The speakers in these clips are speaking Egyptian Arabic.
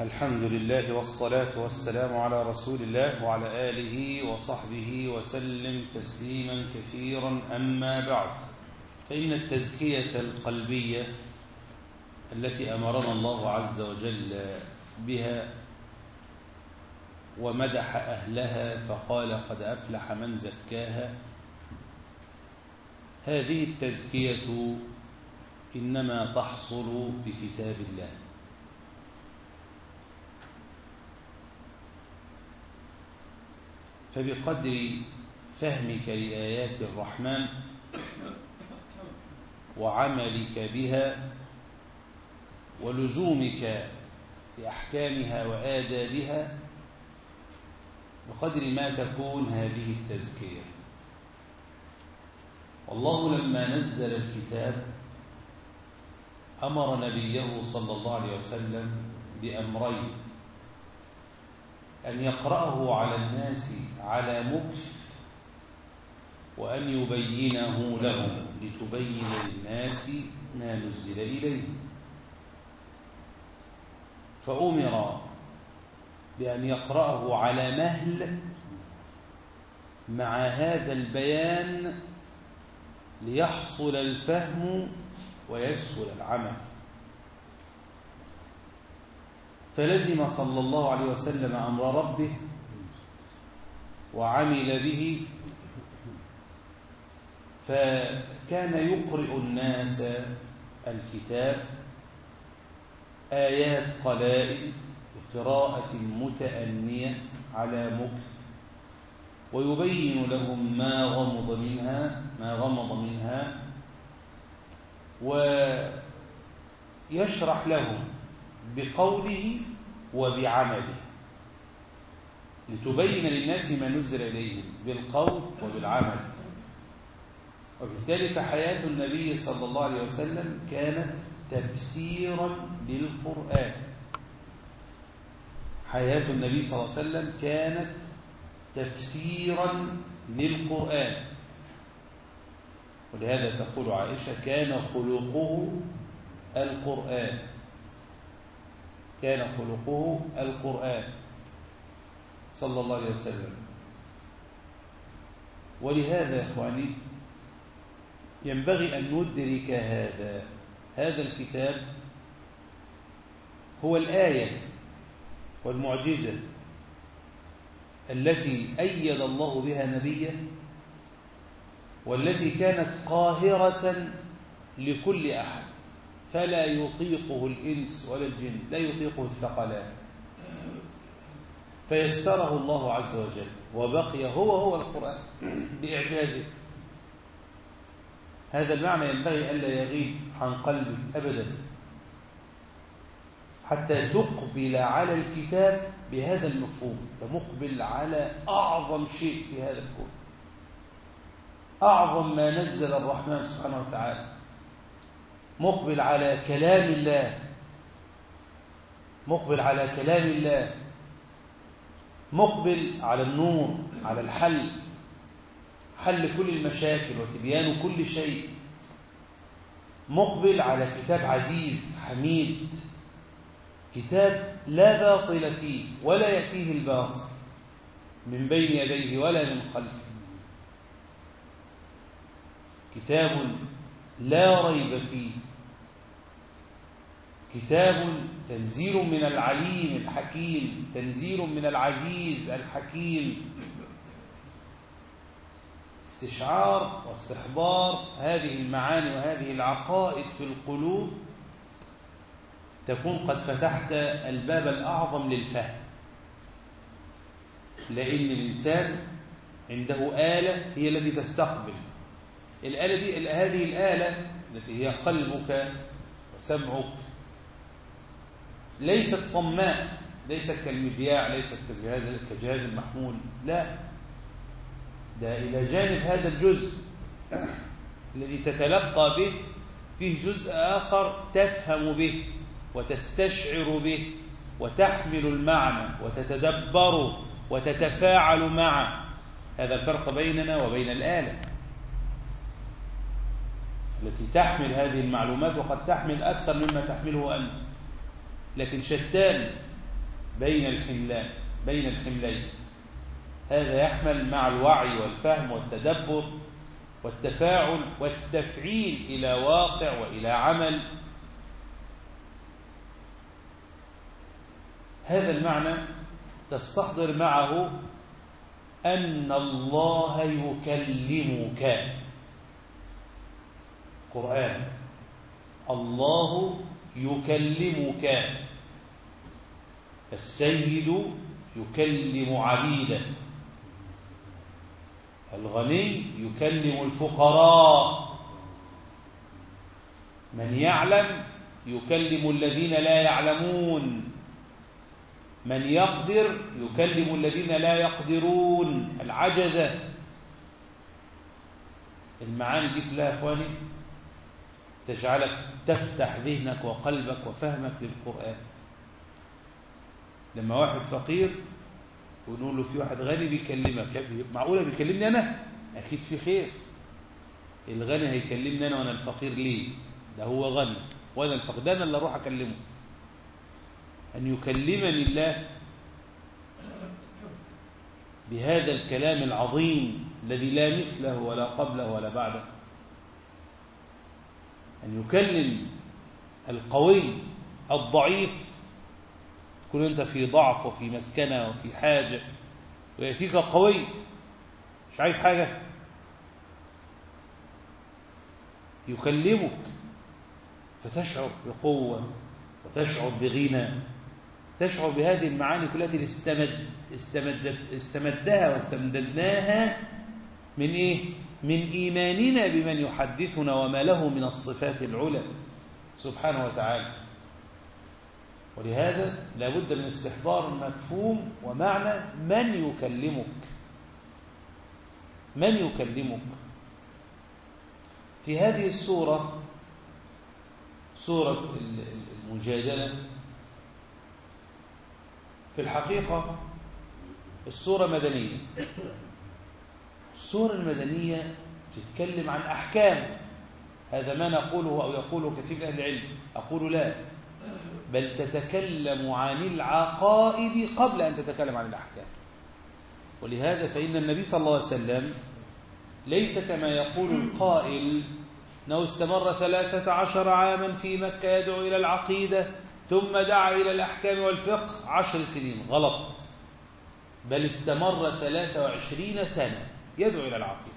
الحمد لله والصلاة والسلام على رسول الله وعلى آله وصحبه وسلم تسليما كثيرا أما بعد فإن التزكية القلبية التي أمرنا الله عز وجل بها ومدح أهلها فقال قد أفلح من زكاها هذه التزكية إنما تحصل بكتاب الله فبقدر فهمك لآيات الرحمن وعملك بها ولزومك لأحكامها وآدابها بقدر ما تكون هذه التزكية والله لما نزل الكتاب أمر نبيه صلى الله عليه وسلم بأمرين أن يقرأه على الناس على مكف وأن يبينه لهم لتبين للناس ما نزل إليه فأمر بأن يقرأه على مهل مع هذا البيان ليحصل الفهم ويسهل العمل فلزم صلى الله عليه وسلم أمر ربه وعمل به فكان يقرئ الناس الكتاب آيات قلائل بقراءة متأنية على مكث ويبين لهم ما غمض منها ما غمض منها ويشرح لهم بقوله وبعمله لتبين للناس ما نزل إليهم بالقول وبالعمل وبالتالي فحياة النبي صلى الله عليه وسلم كانت تفسيرا للقرآن حياة النبي صلى الله عليه وسلم كانت تفسيرا للقرآن ولهذا تقول عائشة كان خلقه القرآن كان خلقه القرآن صلى الله عليه وسلم ولهذا يا إخواني ينبغي أن ندرك هذا هذا الكتاب هو الآية والمعجزة التي أيد الله بها نبيه والتي كانت قاهرة لكل أحد فلا يطيقه الإنس ولا الجن لا يطيقه الثقلان فيسره الله عز وجل وبقي هو هو القرآن بإعجازه هذا المعنى ينبغي ألا يغيب عن قلبك أبدا حتى تقبل على الكتاب بهذا المفهوم مقبل على أعظم شيء في هذا الكون أعظم ما نزل الرحمن سبحانه وتعالى مقبل على كلام الله مقبل على كلام الله مقبل على النور على الحل حل كل المشاكل وتبيان كل شيء مقبل على كتاب عزيز حميد كتاب لا باطل فيه ولا يأتيه الباطل من بين يديه ولا من خلفه كتاب لا ريب فيه كتاب تنزيل من العليم الحكيم تنزيل من العزيز الحكيم استشعار واستحضار هذه المعاني وهذه العقائد في القلوب تكون قد فتحت الباب الأعظم للفهم لأن الإنسان عنده آلة هي التي تستقبل الآلة دي هذه الآلة التي هي قلبك وسمعك ليست صماء ليست كالمذياع ليست كجهاز كجهاز المحمول لا ده إلى جانب هذا الجزء الذي تتلقى به فيه جزء آخر تفهم به وتستشعر به وتحمل المعنى وتتدبر وتتفاعل معه هذا الفرق بيننا وبين الآلة التي تحمل هذه المعلومات وقد تحمل أكثر مما تحمله أنت لكن شتان بين الحملان بين الحملين هذا يحمل مع الوعي والفهم والتدبر والتفاعل والتفعيل إلى واقع وإلى عمل هذا المعنى تستحضر معه أن الله يكلمك قرآن الله يكلمك السيد يكلم عبيده الغني يكلم الفقراء من يعلم يكلم الذين لا يعلمون من يقدر يكلم الذين لا يقدرون العجزة المعاني دي كلها يا اخواني تجعلك تفتح ذهنك وقلبك وفهمك للقرآن لما واحد فقير ونقول له في واحد غني بيكلمك معقولة بيكلمني أنا أكيد في خير الغني هيكلمني أنا وأنا الفقير ليه ده هو غني وأنا الفقير ده أنا اللي أروح أكلمه أن يكلمني الله بهذا الكلام العظيم الذي لا مثله ولا قبله ولا بعده أن يكلم القوي الضعيف تكون أنت في ضعف وفي مسكنة وفي حاجة ويأتيك قوي مش عايز حاجة يكلمك فتشعر بقوة وتشعر بغنى تشعر بهذه المعاني كلها التي استمد استمدت استمدها واستمددناها من ايه من ايماننا بمن يحدثنا وما له من الصفات العلى سبحانه وتعالى ولهذا لا بد من استحضار مفهوم ومعنى من يكلمك من يكلمك في هذه السورة سورة المجادلة في الحقيقة السورة مدنية السورة المدنية تتكلم عن أحكام هذا ما نقوله أو يقوله كثير من أهل العلم أقول لا بل تتكلم عن العقائد قبل أن تتكلم عن الأحكام ولهذا فإن النبي صلى الله عليه وسلم ليس كما يقول القائل أنه استمر ثلاثة عشر عاما في مكة يدعو إلى العقيدة ثم دعا إلى الأحكام والفقه عشر سنين غلط بل استمر ثلاثة وعشرين سنة يدعو إلى العقيدة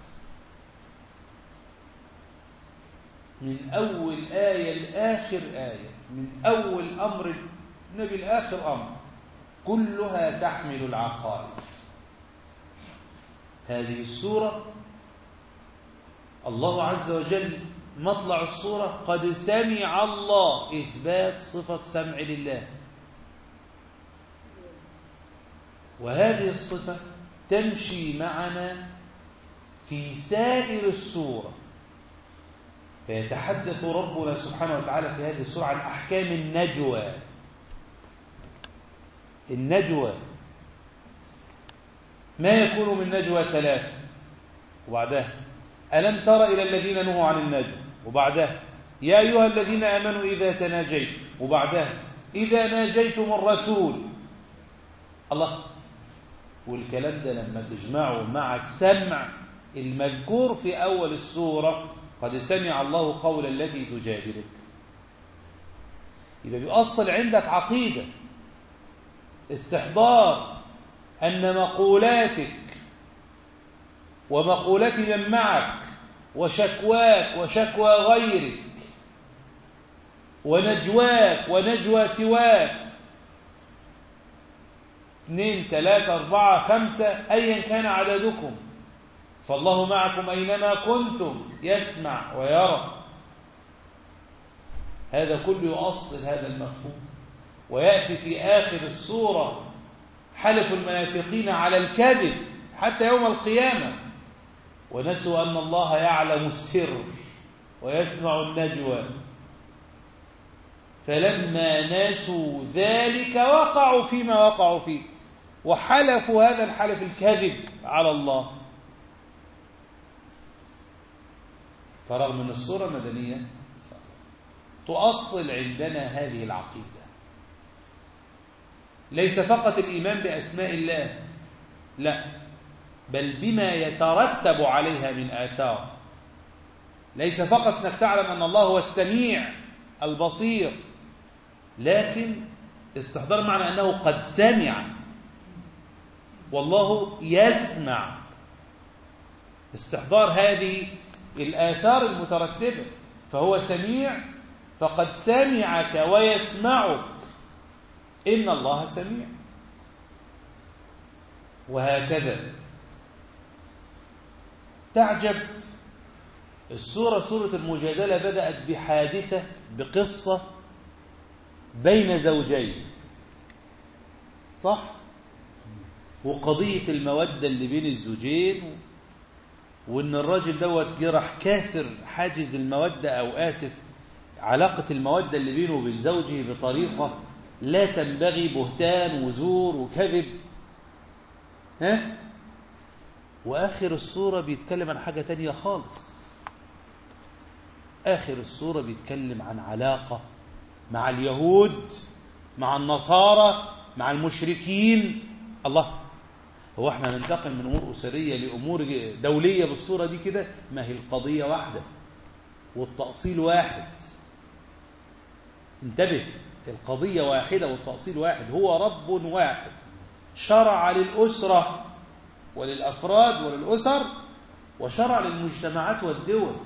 من أول آية لآخر آية من أول أمر النبي الآخر أمر كلها تحمل العقائد هذه السورة الله عز وجل مطلع الصورة قد سمع الله إثبات صفة سمع لله وهذه الصفة تمشي معنا في سائر السورة فيتحدث ربنا سبحانه وتعالى في هذه السورة عن أحكام النجوى النجوى ما يكون من نجوى ثلاثة وبعدها ألم تر إلى الذين نهوا عن النجوى وبعدها يا أيها الذين آمنوا إذا تناجيتم وبعدها إذا ناجيتم الرسول الله والكلام ده لما تجمعه مع السمع المذكور في أول السورة قد سمع الله قول التي تجادلك يبقى بيؤصل عندك عقيدة استحضار أن مقولاتك ومقولات من معك وشكواك وشكوى غيرك ونجواك ونجوى سواك اثنين ثلاثة أربعة خمسة أيا كان عددكم فالله معكم أينما كنتم يسمع ويرى هذا كله يؤصل هذا المفهوم ويأتي في آخر السورة حلف المنافقين على الكذب حتى يوم القيامة ونسوا أن الله يعلم السر ويسمع النجوى فلما نسوا ذلك وقعوا فيما وقعوا فيه وحلفوا هذا الحلف الكذب على الله فرغم أن الصورة مدنية تؤصل عندنا هذه العقيدة ليس فقط الإيمان بأسماء الله لا بل بما يترتب عليها من آثار ليس فقط أنك تعلم أن الله هو السميع البصير لكن استحضار معنى أنه قد سمع والله يسمع استحضار هذه الآثار المترتبة فهو سميع فقد سمعك ويسمعك إن الله سميع وهكذا تعجب السورة سورة المجادلة بدأت بحادثة بقصة بين زوجين صح؟ وقضية المودة اللي بين الزوجين وإن الراجل دوت جرح كاسر حاجز المودة أو آسف علاقة المودة اللي بينه وبين زوجه بطريقة لا تنبغي بهتان وزور وكذب ها وآخر الصورة بيتكلم عن حاجة تانية خالص آخر الصورة بيتكلم عن علاقة مع اليهود مع النصارى مع المشركين الله هو احنا ننتقل من امور اسريه لامور دوليه بالصوره دي كده ما هي القضيه واحده والتاصيل واحد انتبه القضيه واحده والتاصيل واحد هو رب واحد شرع للاسره وللافراد وللاسر وشرع للمجتمعات والدول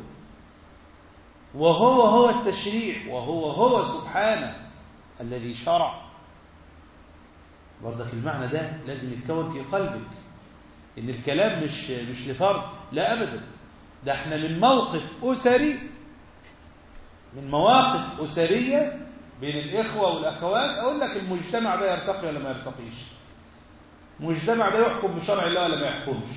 وهو هو التشريع وهو هو سبحانه الذي شرع برضك المعنى ده لازم يتكون في قلبك ان الكلام مش مش لفرد لا ابدا ده احنا من موقف اسري من مواقف اسريه بين الاخوه والاخوات اقول لك المجتمع ده يرتقي ولا ما يرتقيش المجتمع ده يحكم بشرع الله ولا ما يحكمش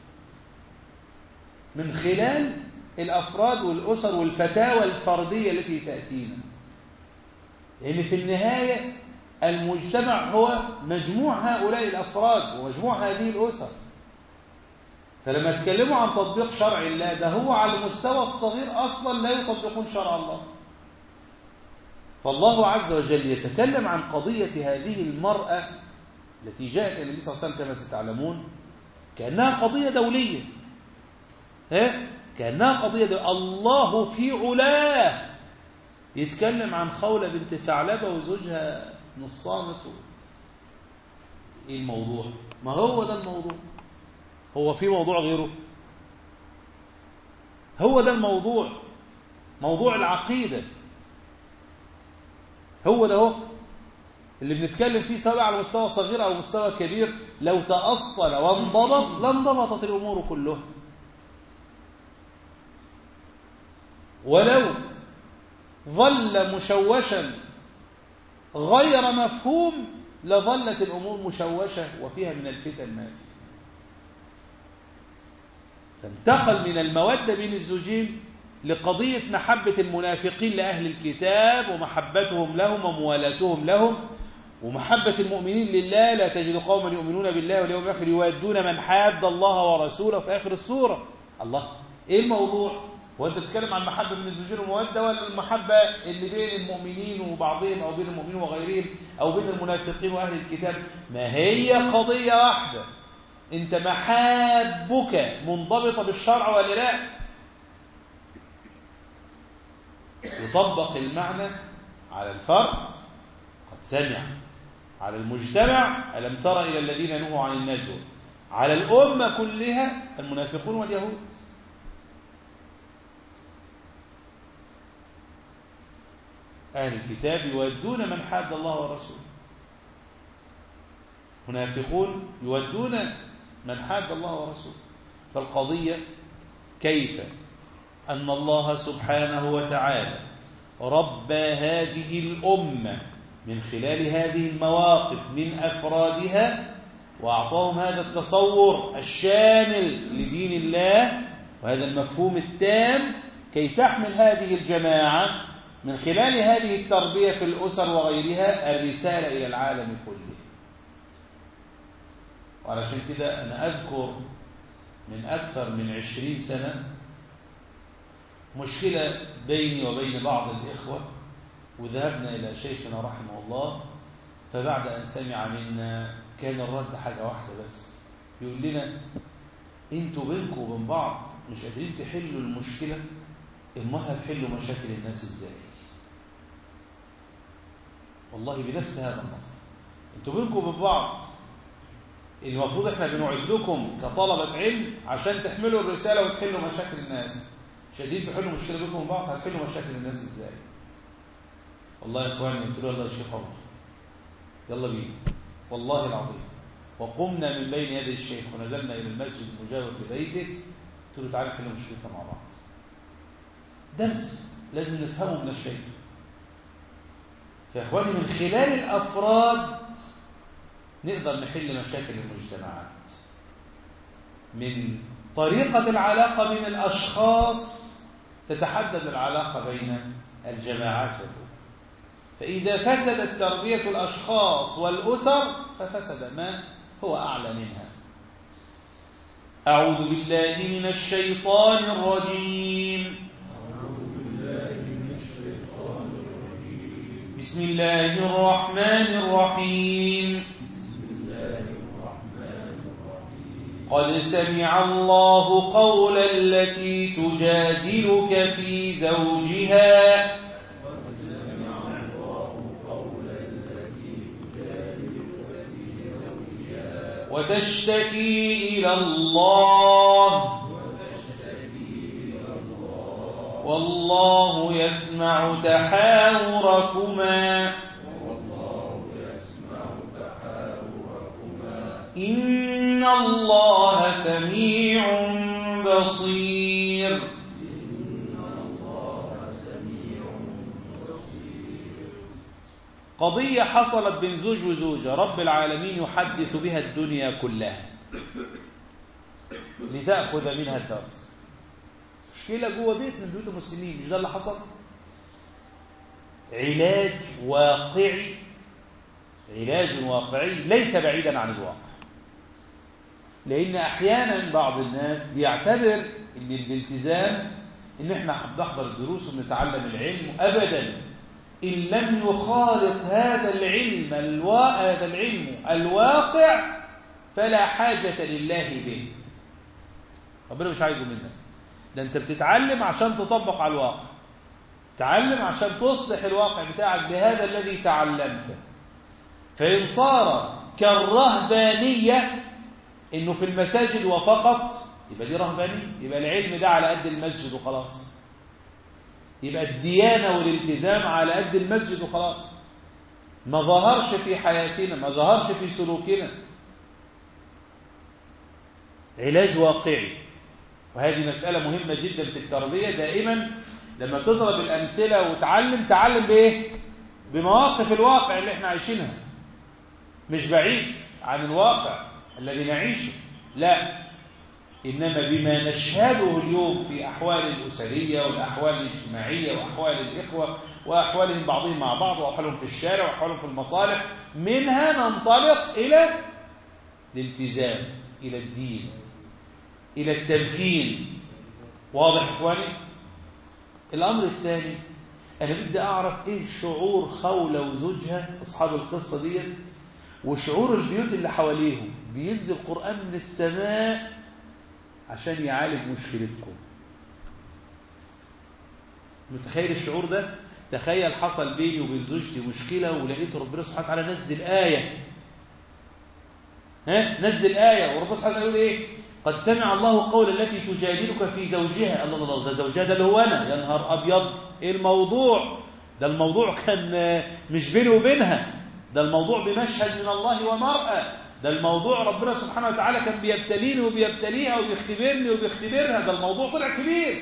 من خلال الافراد والاسر والفتاوى الفرديه التي تاتينا لان في النهايه المجتمع هو مجموع هؤلاء الأفراد ومجموع هذه الأسر فلما تكلموا عن تطبيق شرع الله ده هو على المستوى الصغير أصلا لا يطبقون شرع الله فالله عز وجل يتكلم عن قضية هذه المرأة التي جاءت النبي صلى الله عليه وسلم كما ستعلمون كأنها قضية دولية ها؟ كأنها قضية دولية. الله في علاه يتكلم عن خولة بنت ثعلبة وزوجها من الصامت ايه الموضوع ما هو ده الموضوع هو في موضوع غيره هو ده الموضوع موضوع العقيدة هو ده هو اللي بنتكلم فيه سواء على مستوى صغير أو مستوى كبير لو تأصل وانضبط لانضبطت الأمور كلها ولو ظل مشوشا غير مفهوم لظلت الأمور مشوشة وفيها من الفتن ما فيه فانتقل من المودة بين الزوجين لقضية محبة المنافقين لأهل الكتاب ومحبتهم لهم وموالاتهم لهم ومحبة المؤمنين لله لا تجد قوما يؤمنون بالله واليوم الآخر يوادون من حاد الله ورسوله في آخر السورة الله إيه الموضوع؟ هو انت بتتكلم عن محبه بين الزوجين وموده ولا المحبه اللي بين المؤمنين وبعضهم او بين المؤمنين وغيرهم او بين المنافقين واهل الكتاب ما هي قضيه واحده انت محابك منضبطه بالشرع ولا لا يطبق المعنى على الفرد قد سمع على المجتمع ألم تر إلى الذين نهوا عن النجوى على الأمة كلها المنافقون واليهود أهل الكتاب يودون من حاد الله ورسوله منافقون يودون من حاد الله ورسوله فالقضية كيف أن الله سبحانه وتعالى ربى هذه الأمة من خلال هذه المواقف من أفرادها وأعطاهم هذا التصور الشامل لدين الله وهذا المفهوم التام كي تحمل هذه الجماعة من خلال هذه التربية في الأسر وغيرها الرسالة إلى العالم كله وعلشان كده أنا أذكر من أكثر من عشرين سنة فبعد أن سمع منا كان الرد حاجة واحدة بس يقول لنا انتوا بينكم وبين بعض مش قادرين تحلوا المشكلة امها هتحلوا مشاكل الناس ازاي والله بنفس هذا النص انتوا بينكم وبين بعض المفروض احنا بنعدكم كطلبة علم عشان تحملوا الرسالة وتحلوا مشاكل الناس مش قادرين تحلوا مشكلة بينكم وبين بعض هتحلوا مشاكل الناس ازاي والله يا اخواني قلت له يلا يا شيخ عمر يلا بينا والله العظيم وقمنا من بين يدي الشيخ ونزلنا الى المسجد المجاور لبيته قلت له تعالى نحل مشكلتنا مع بعض درس لازم نفهمه من الشيخ فيا اخواني من خلال الافراد نقدر نحل مشاكل المجتمعات من طريقة العلاقة بين الأشخاص تتحدد العلاقة بين الجماعات والأمم فإذا فسدت تربية الأشخاص والأسر ففسد ما هو أعلى منها أعوذ بالله من الشيطان الرجيم بسم الله الرحمن الرحيم قد سمع الله قول التي تجادلك في زوجها وتشتكي إلى الله والله يسمع تحاوركما إن الله سميع بصير قضية حصلت بين زوج وزوجة رب العالمين يحدث بها الدنيا كلها لتأخذ منها الدرس مشكلة جوه بيت من بيوت المسلمين مش ده اللي حصل علاج واقعي علاج واقعي ليس بعيدا عن الواقع لأن أحيانا بعض الناس بيعتبر أن الالتزام أن احنا بنحضر الدروس ونتعلم العلم أبدا إن لم يخالط هذا العلم الوا... هذا العلم الواقع فلا حاجة لله به ربنا مش عايزه منك ده انت بتتعلم عشان تطبق على الواقع تعلم عشان تصلح الواقع بتاعك بهذا الذي تعلمته فإن صار كالرهبانية إنه في المساجد وفقط يبقى دي رهبانية يبقى العلم ده على قد المسجد وخلاص يبقى الديانة والالتزام على قد المسجد وخلاص ما ظهرش في حياتنا ما ظهرش في سلوكنا علاج واقعي وهذه مسألة مهمة جدا في التربية دائما لما تضرب الأمثلة وتعلم تعلم بإيه؟ بمواقف الواقع اللي احنا عايشينها مش بعيد عن الواقع الذي نعيشه لا إنما بما نشهده اليوم في أحوال الأسرية والأحوال الاجتماعية وأحوال الإخوة وأحوالهم بعضهم مع بعض وأحوالهم في الشارع وأحوالهم في المصالح منها ننطلق إلى الالتزام إلى الدين إلى التمكين واضح إخواني الأمر الثاني أنا بدي أعرف إيه شعور خولة وزوجها أصحاب القصة دي وشعور البيوت اللي حواليهم بينزل قرآن من السماء عشان يعالج مشكلتكم متخيل الشعور ده تخيل حصل بيني وبين زوجتي مشكلة ولقيت ربنا سبحانه وتعالى نزل آية ها نزل آية وربنا سبحانه وتعالى يقول إيه قد سمع الله قول التي تجادلك في زوجها الله الله ده زوجها ده اللي هو أنا يا نهار أبيض إيه الموضوع ده الموضوع كان مش بيني وبينها ده الموضوع بمشهد من الله ومرأة ده الموضوع ربنا سبحانه وتعالى كان بيبتليني وبيبتليها وبيختبرني وبيختبرها ده الموضوع طلع كبير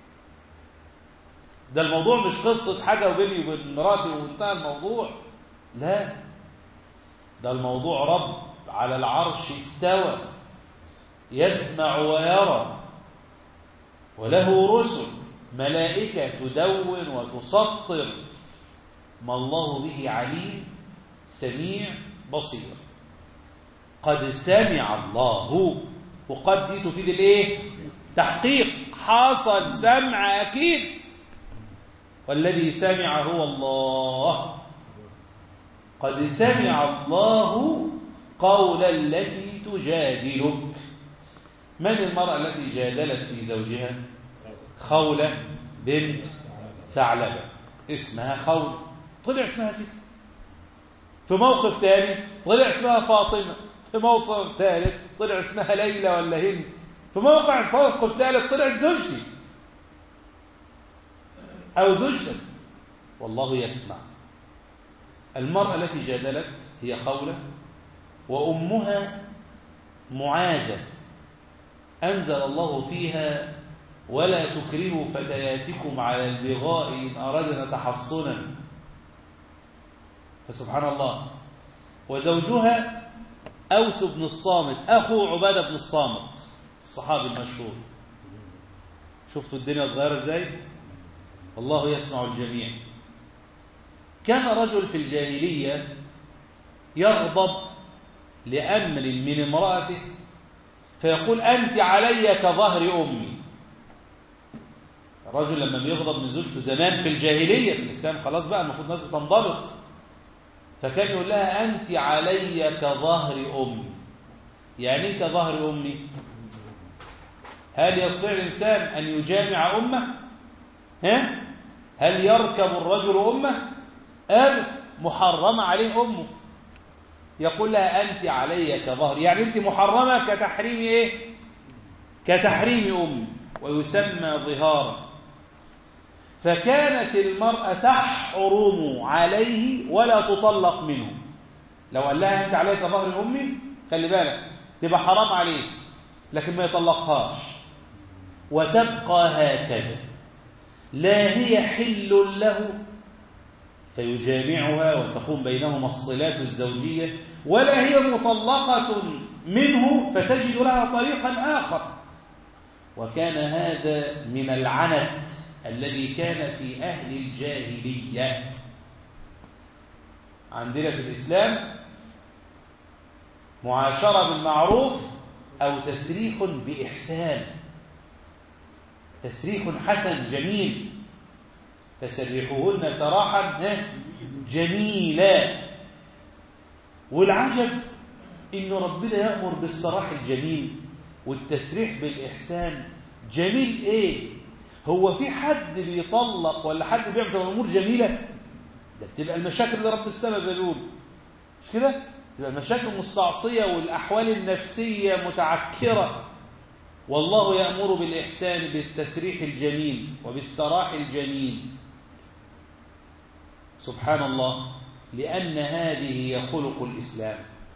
ده الموضوع مش قصة حاجة وبيني وبين مراتي وانتهى الموضوع لا ده الموضوع رب على العرش استوى يسمع ويرى وله رسل ملائكة تدون وتسطر ما الله به عليم سميع بصير قد سمع الله وقد دي تفيد الايه تحقيق حصل سمع اكيد والذي سمع هو الله قد سمع الله قول التي تجادلك من المرأة التي جادلت في زوجها خولة بنت ثعلبة اسمها خول طلع اسمها كده في موقف ثاني طلع اسمها فاطمة في موقف ثالث طلع اسمها ليلى ولا هند في موقع موقف ثالث طلعت زوجتي أو زوجتك والله يسمع المرأة التي جادلت هي خولة وأمها معادة أنزل الله فيها ولا تكرهوا فتياتكم على البغاء إن أردنا تحصنا فسبحان الله وزوجها أوس بن الصامت أخو عبادة بن الصامت الصحابي المشهور شفتوا الدنيا صغيرة ازاي الله يسمع الجميع كان رجل في الجاهلية يغضب لأمر من امرأته فيقول أنت علي كظهر أمي الرجل لما بيغضب من زوجته زمان في الجاهلية في الإسلام خلاص بقى المفروض الناس بتنضبط فكان يقول لها أنت علي كظهر أمي يعني ايه كظهر أمي هل يستطيع الإنسان أن يجامع أمه ها؟ هل يركب الرجل أمه أبدا محرم عليه أمه يقول لها أنت علي كظهر يعني أنت محرمة كتحريم إيه كتحريم أمي ويسمى ظهارا فكانت المرأة تحرم عليه ولا تطلق منه لو قال لها أنت عليك ظهر أمي خلي بالك تبقى حرام عليه لكن ما يطلقهاش وتبقى هكذا لا هي حل له فيجامعها وتقوم بينهما الصلات الزوجية ولا هي مطلقة منه فتجد لها طريقا آخر وكان هذا من العنت الذي كان في أهل الجاهلية عندنا في الإسلام معاشرة بالمعروف أو تسريح بإحسان تسريح حسن جميل تسرحوهن سراحا جميلا والعجب إن ربنا يأمر بالسراح الجميل والتسريح بالإحسان جميل إيه هو في حد بيطلق ولا حد بيعمل أمور جميلة ده بتبقى المشاكل اللي رب السماء زي بيقول مش كده تبقى المشاكل مستعصية والأحوال النفسية متعكرة والله يأمر بالإحسان بالتسريح الجميل وبالسراح الجميل سبحان الله لأن هذه هي خلق الإسلام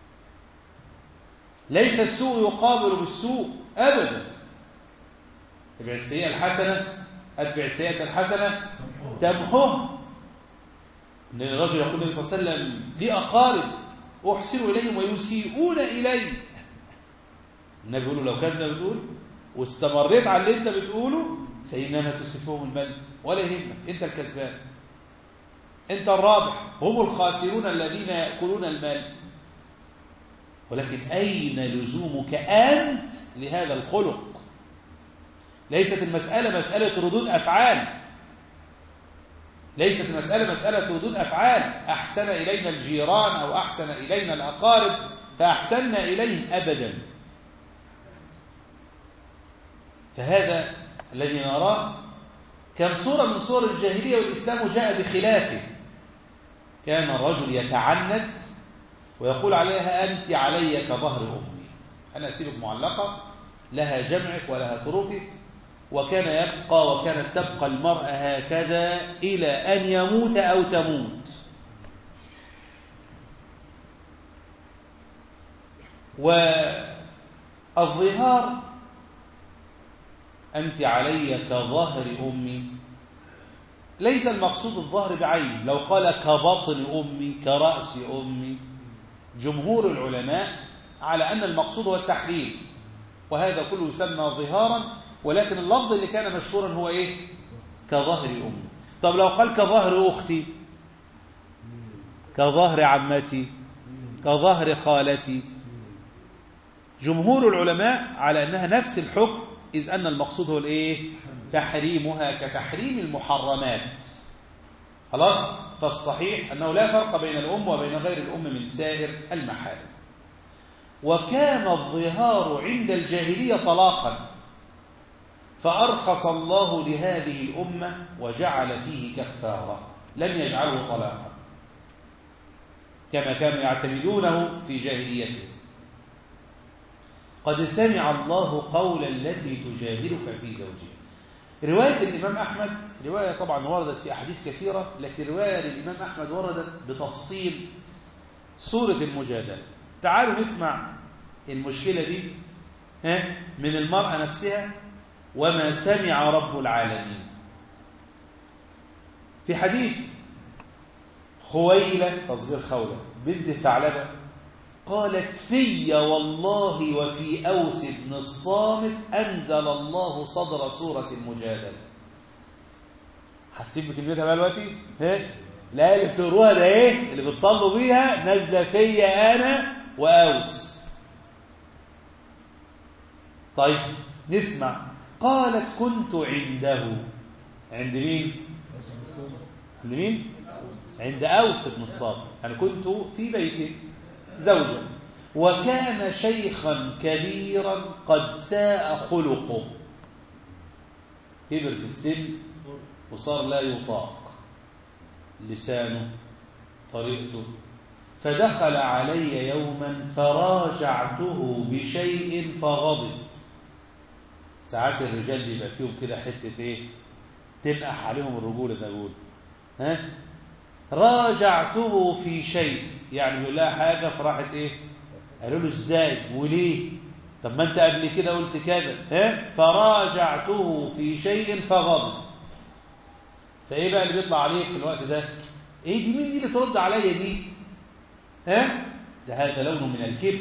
ليس السوء يقابل بالسوء أبدا اتبع السيئة الحسنة أتبع السيئة الحسنة تمحوه إن الرجل يقول النبي صلى الله عليه وسلم لي أقارب أحسن إليهم ويسيئون إلي النبي يقول له لو كان زي ما بتقول واستمريت على اللي انت بتقوله فإنما تسفهم المال ولا يهمك انت الكسبان انت الرابح هم الخاسرون الذين يأكلون المال ولكن أين لزومك أنت لهذا الخلق ليست المسألة مسألة ردود أفعال ليست المسألة مسألة ردود أفعال أحسن إلينا الجيران أو أحسن إلينا الأقارب فأحسننا إليهم أبدا فهذا الذي نراه كان صورة من صور الجاهلية والإسلام جاء بخلافه كان الرجل يتعنت ويقول عليها أنت علي كظهر أمي أنا أسيبك معلقة لها جمعك ولها طرقك وكان يبقى وكانت تبقى المرأة هكذا إلى أن يموت أو تموت والظهار أنت علي كظهر أمي ليس المقصود الظهر بعين لو قال كبطن أمي كرأس أمي جمهور العلماء على أن المقصود هو التحليل وهذا كله يسمى ظهارا ولكن اللفظ اللي كان مشهورا هو إيه كظهر أمي طب لو قال كظهر أختي كظهر عمتي كظهر خالتي جمهور العلماء على أنها نفس الحكم إذ أن المقصود هو الإيه تحريمها كتحريم المحرمات خلاص فالصحيح أنه لا فرق بين الأم وبين غير الأم من سائر المحارم وكان الظهار عند الجاهلية طلاقا فأرخص الله لهذه الأمة وجعل فيه كفارة لم يجعله طلاقا كما كانوا يعتمدونه في جاهليتهم قد سمع الله قول التي تجادلك في زوجها رواية الإمام أحمد رواية طبعا وردت في أحاديث كثيرة لكن رواية للإمام أحمد وردت بتفصيل سورة المجادلة تعالوا نسمع المشكلة دي ها من المرأة نفسها وما سمع رب العالمين في حديث خويلة تصغير خولة بنت ثعلبة قالت في والله وفي أوس بن الصامت أنزل الله صدر سورة المجادلة حسيت بكلمتها بقى دلوقتي ها لا اللي بتقروها ده ايه اللي بتصلوا بيها نازله فيا انا واوس طيب نسمع قالت كنت عنده عند مين عند مين عند أوس بن الصامت أنا كنت في بيته زوجا وكان شيخا كبيرا قد ساء خلقه كبر في السن وصار لا يطاق لسانه طريقته فدخل علي يوما فراجعته بشيء فغضب ساعات الرجال بيبقى فيهم كده حته ايه تنقح عليهم الرجوله زي ما ها راجعته في شيء يعني بيقول لها حاجه فراحت ايه قالوا له ازاي وليه طب ما انت قبل كده قلت كذا ها فراجعته في شيء فغضب فايه بقى اللي بيطلع عليك في الوقت ده ايه دي مين دي اللي ترد عليا دي ها ده هذا لون من الكبر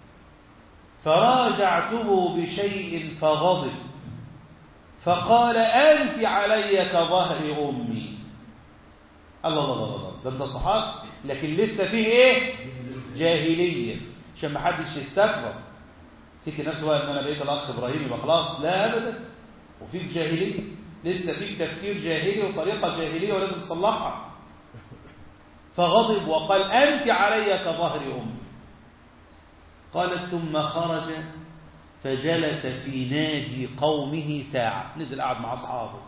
فراجعته بشيء فغضب فقال أنت علي كظهر أمي الله الله الله الله ده انت صحاب لكن لسه فيه ايه جاهلية عشان ما حدش يستكبر فيك نفسه بقى ان انا بقيت الاخ ابراهيم يبقى خلاص لا ابدا وفيك جاهلية لسه فيك تفكير جاهلي وطريقة جاهلية ولازم تصلحها فغضب وقال أنت علي كظهر أمي قالت ثم خرج فجلس في نادي قومه ساعة نزل قعد مع أصحابه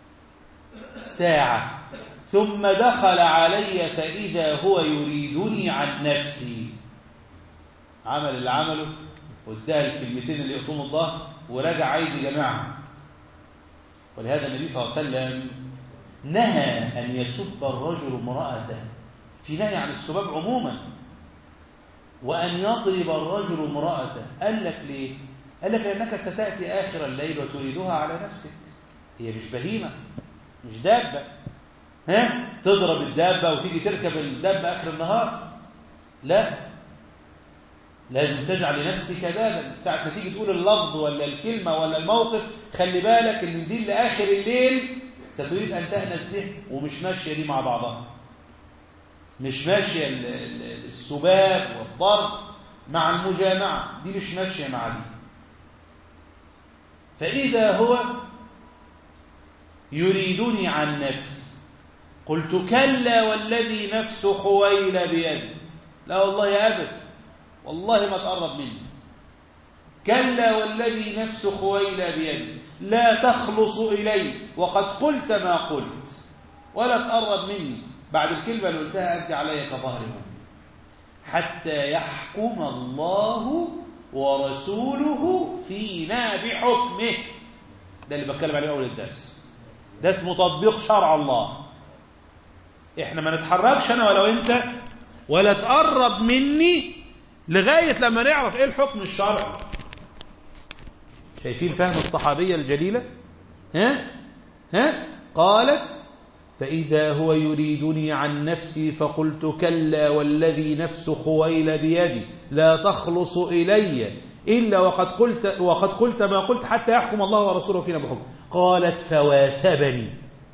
ساعة ثم دخل علي فإذا هو يريدني عن نفسي عمل اللي عمله واداها الكلمتين اللي يقطون الظهر ورجع عايز يجمعها ولهذا النبي صلى الله عليه وسلم نهى أن يسب الرجل امرأته في نهي عن السباب عموما وأن يضرب الرجل امرأته قال لك ليه؟ قال لك لأنك ستأتي آخر الليل وتريدها على نفسك هي مش بهيمة مش دابة ها تضرب الدابة وتيجي تركب الدابة آخر النهار لا لازم تجعل لنفسك بابا ساعة ما تيجي تقول اللفظ ولا الكلمة ولا الموقف خلي بالك ان دي لآخر الليل ستريد أن تأنس به ومش ماشية دي مع بعضها مش ماشية السباب والضرب مع المجامعة دي مش ماشية مع دي فإذا هو يريدني عن نفسي قلت كلا والذي نفس خويل بيده لا والله يا أبد والله ما تقرب مني كلا والذي نفس خويل بيده لا تخلص إلي وقد قلت ما قلت ولا تقرب مني بعد الكلمة اللي قلتها أنت علي كظهر أمي حتى يحكم الله ورسوله فينا بحكمه ده اللي بتكلم عليه أول الدرس ده اسمه تطبيق شرع الله احنا ما نتحركش انا ولا انت ولا تقرب مني لغاية لما نعرف ايه الحكم الشرعي شايفين فهم الصحابية الجليلة ها ها قالت فإذا هو يريدني عن نفسي فقلت كلا والذي نفس خويل بيدي لا تخلص إلي إلا وقد قلت, وقد قلت ما قلت حتى يحكم الله ورسوله فينا بحكم قالت فواثبني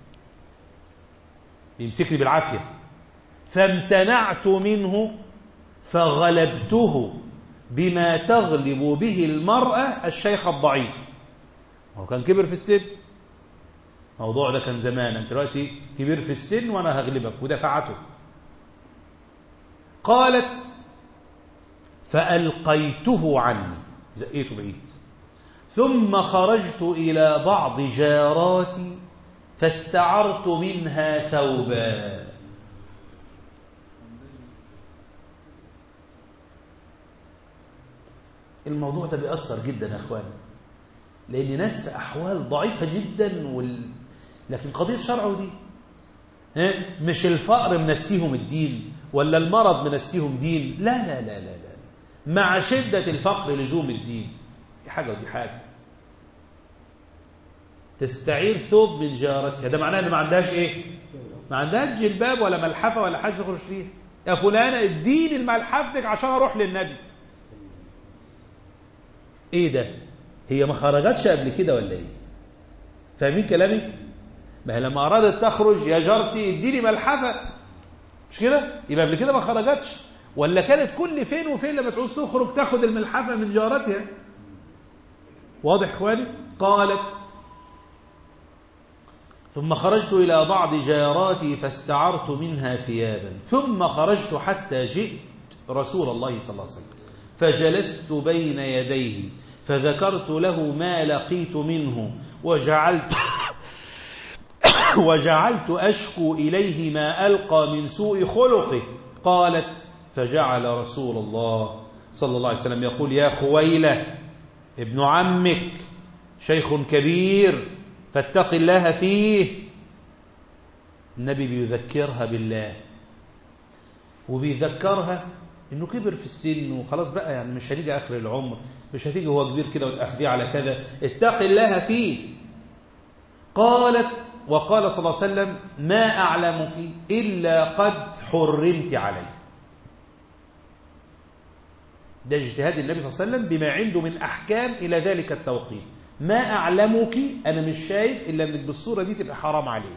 يمسكني بالعافية فامتنعت منه فغلبته بما تغلب به المرأة الشيخ الضعيف هو كان كبر في السن الموضوع ده كان زمان انت دلوقتي كبير في السن وانا هغلبك ودفعته قالت فألقيته عني زقيته بعيد ثم خرجت إلى بعض جاراتي فاستعرت منها ثوبا الموضوع ده بيأثر جدا يا أخواني لأن ناس في أحوال ضعيفة جدا وال... لكن قضية شرع ودين ها؟ مش الفقر منسيهم الدين ولا المرض منسيهم دين لا لا لا لا لا مع شدة الفقر لزوم الدين دي حاجة ودي حاجة تستعير ثوب من جارتها ده معناه ان ما عندهاش ايه ما عندهاش جلباب ولا ملحفه ولا حاجه تخرج فيها يا فلانه اديني الملحفتك عشان اروح للنبي ايه ده هي ما خرجتش قبل كده ولا ايه فاهمين كلامي ما هي لما ارادت تخرج يا جارتي اديني ملحفه مش كده يبقى قبل كده ما خرجتش ولا كانت كل فين وفين لما تعوز تخرج تاخد الملحفه من جارتها واضح اخواني قالت ثم خرجت إلى بعض جاراتي فاستعرت منها ثيابا ثم خرجت حتى جئت رسول الله صلى الله عليه وسلم فجلست بين يديه فذكرت له ما لقيت منه وجعلت وجعلت أشكو إليه ما ألقى من سوء خلقه قالت فجعل رسول الله صلى الله عليه وسلم يقول يا خويلة ابن عمك شيخ كبير فاتق الله فيه النبي بيذكرها بالله وبيذكرها انه كبر في السن وخلاص بقى يعني مش هتيجي اخر العمر مش هتيجي هو كبير كده وتاخديه على كذا اتق الله فيه قالت وقال صلى الله عليه وسلم ما اعلمك الا قد حرمت عليه ده اجتهاد النبي صلى الله عليه وسلم بما عنده من احكام الى ذلك التوقيت ما أعلمك أنا مش شايف إلا أنك بالصورة دي تبقى حرام عليه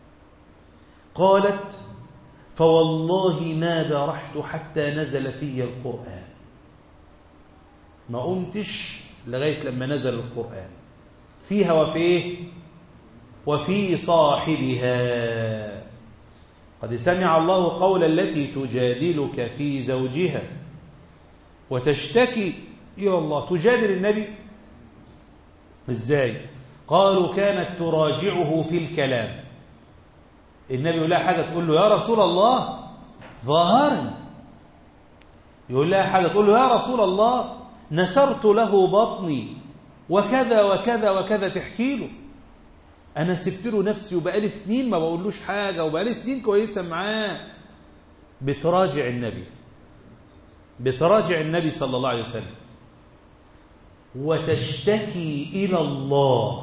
قالت فوالله ما برحت حتى نزل في القرآن ما قمتش لغاية لما نزل القرآن فيها وفيه وفي صاحبها قد سمع الله قول التي تجادلك في زوجها وتشتكي إلى الله تجادل النبي ازاي قالوا كانت تراجعه في الكلام النبي يقول لها حاجه تقول له يا رسول الله ظاهرا يقول لها حاجه تقول له يا رسول الله نثرت له بطني وكذا وكذا وكذا تحكي له انا سبت له نفسي وبقالي سنين ما بقولوش حاجه وبقالي سنين كويسه معاه بتراجع النبي بتراجع النبي صلى الله عليه وسلم وتشتكي إلى الله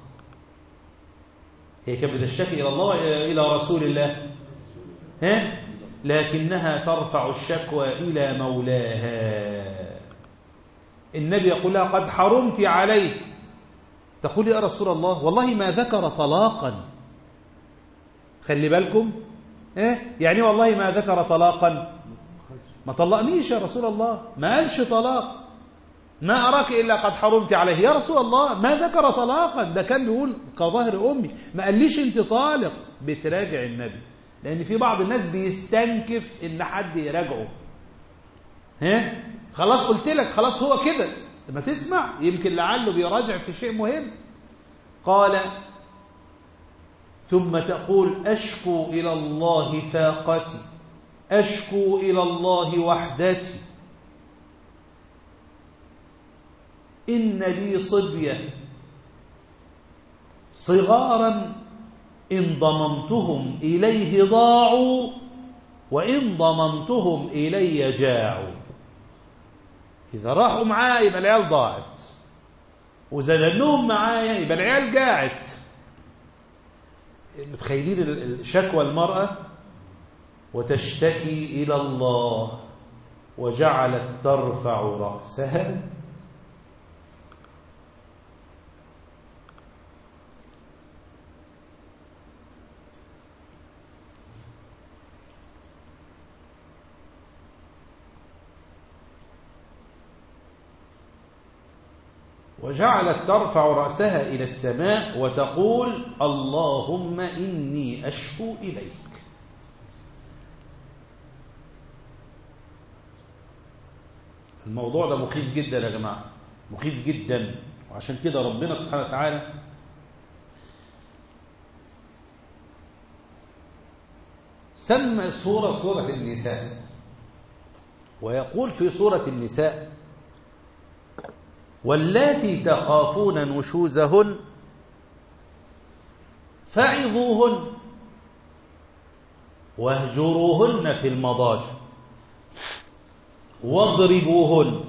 هي كانت بتشتكي إلى الله إلى رسول الله ها؟ لكنها ترفع الشكوى إلى مولاها النبي يقول لها قد حرمت عليه تقول يا رسول الله والله ما ذكر طلاقا خلي بالكم إيه؟ يعني والله ما ذكر طلاقا ما طلقنيش يا رسول الله ما قالش طلاق ما أراك إلا قد حرمت عليه يا رسول الله ما ذكر طلاقا ده كان بيقول كظهر أمي ما قاليش أنت طالق بتراجع النبي لأن في بعض الناس بيستنكف إن حد يراجعه ها خلاص قلت لك خلاص هو كده لما تسمع يمكن لعله بيراجع في شيء مهم قال ثم تقول أشكو إلى الله فاقتي أشكو إلى الله وحدتي إن لي صبية صغارا إن ضممتهم إليه ضاعوا وإن ضممتهم إلي جاعوا إذا راحوا معايا يبقى العيال ضاعت وإذا دنهم معايا يبقى العيال جاعت متخيلين شكوى المرأة وتشتكي إلى الله وجعلت ترفع رأسها وجعلت ترفع رأسها إلى السماء وتقول اللهم إني أشكو إليك الموضوع ده مخيف جدا يا جماعة مخيف جدا وعشان كده ربنا سبحانه وتعالى سمى سورة سورة النساء ويقول في سورة النساء واللاتي تخافون نشوزهن فعظوهن واهجروهن في المضاجع واضربوهن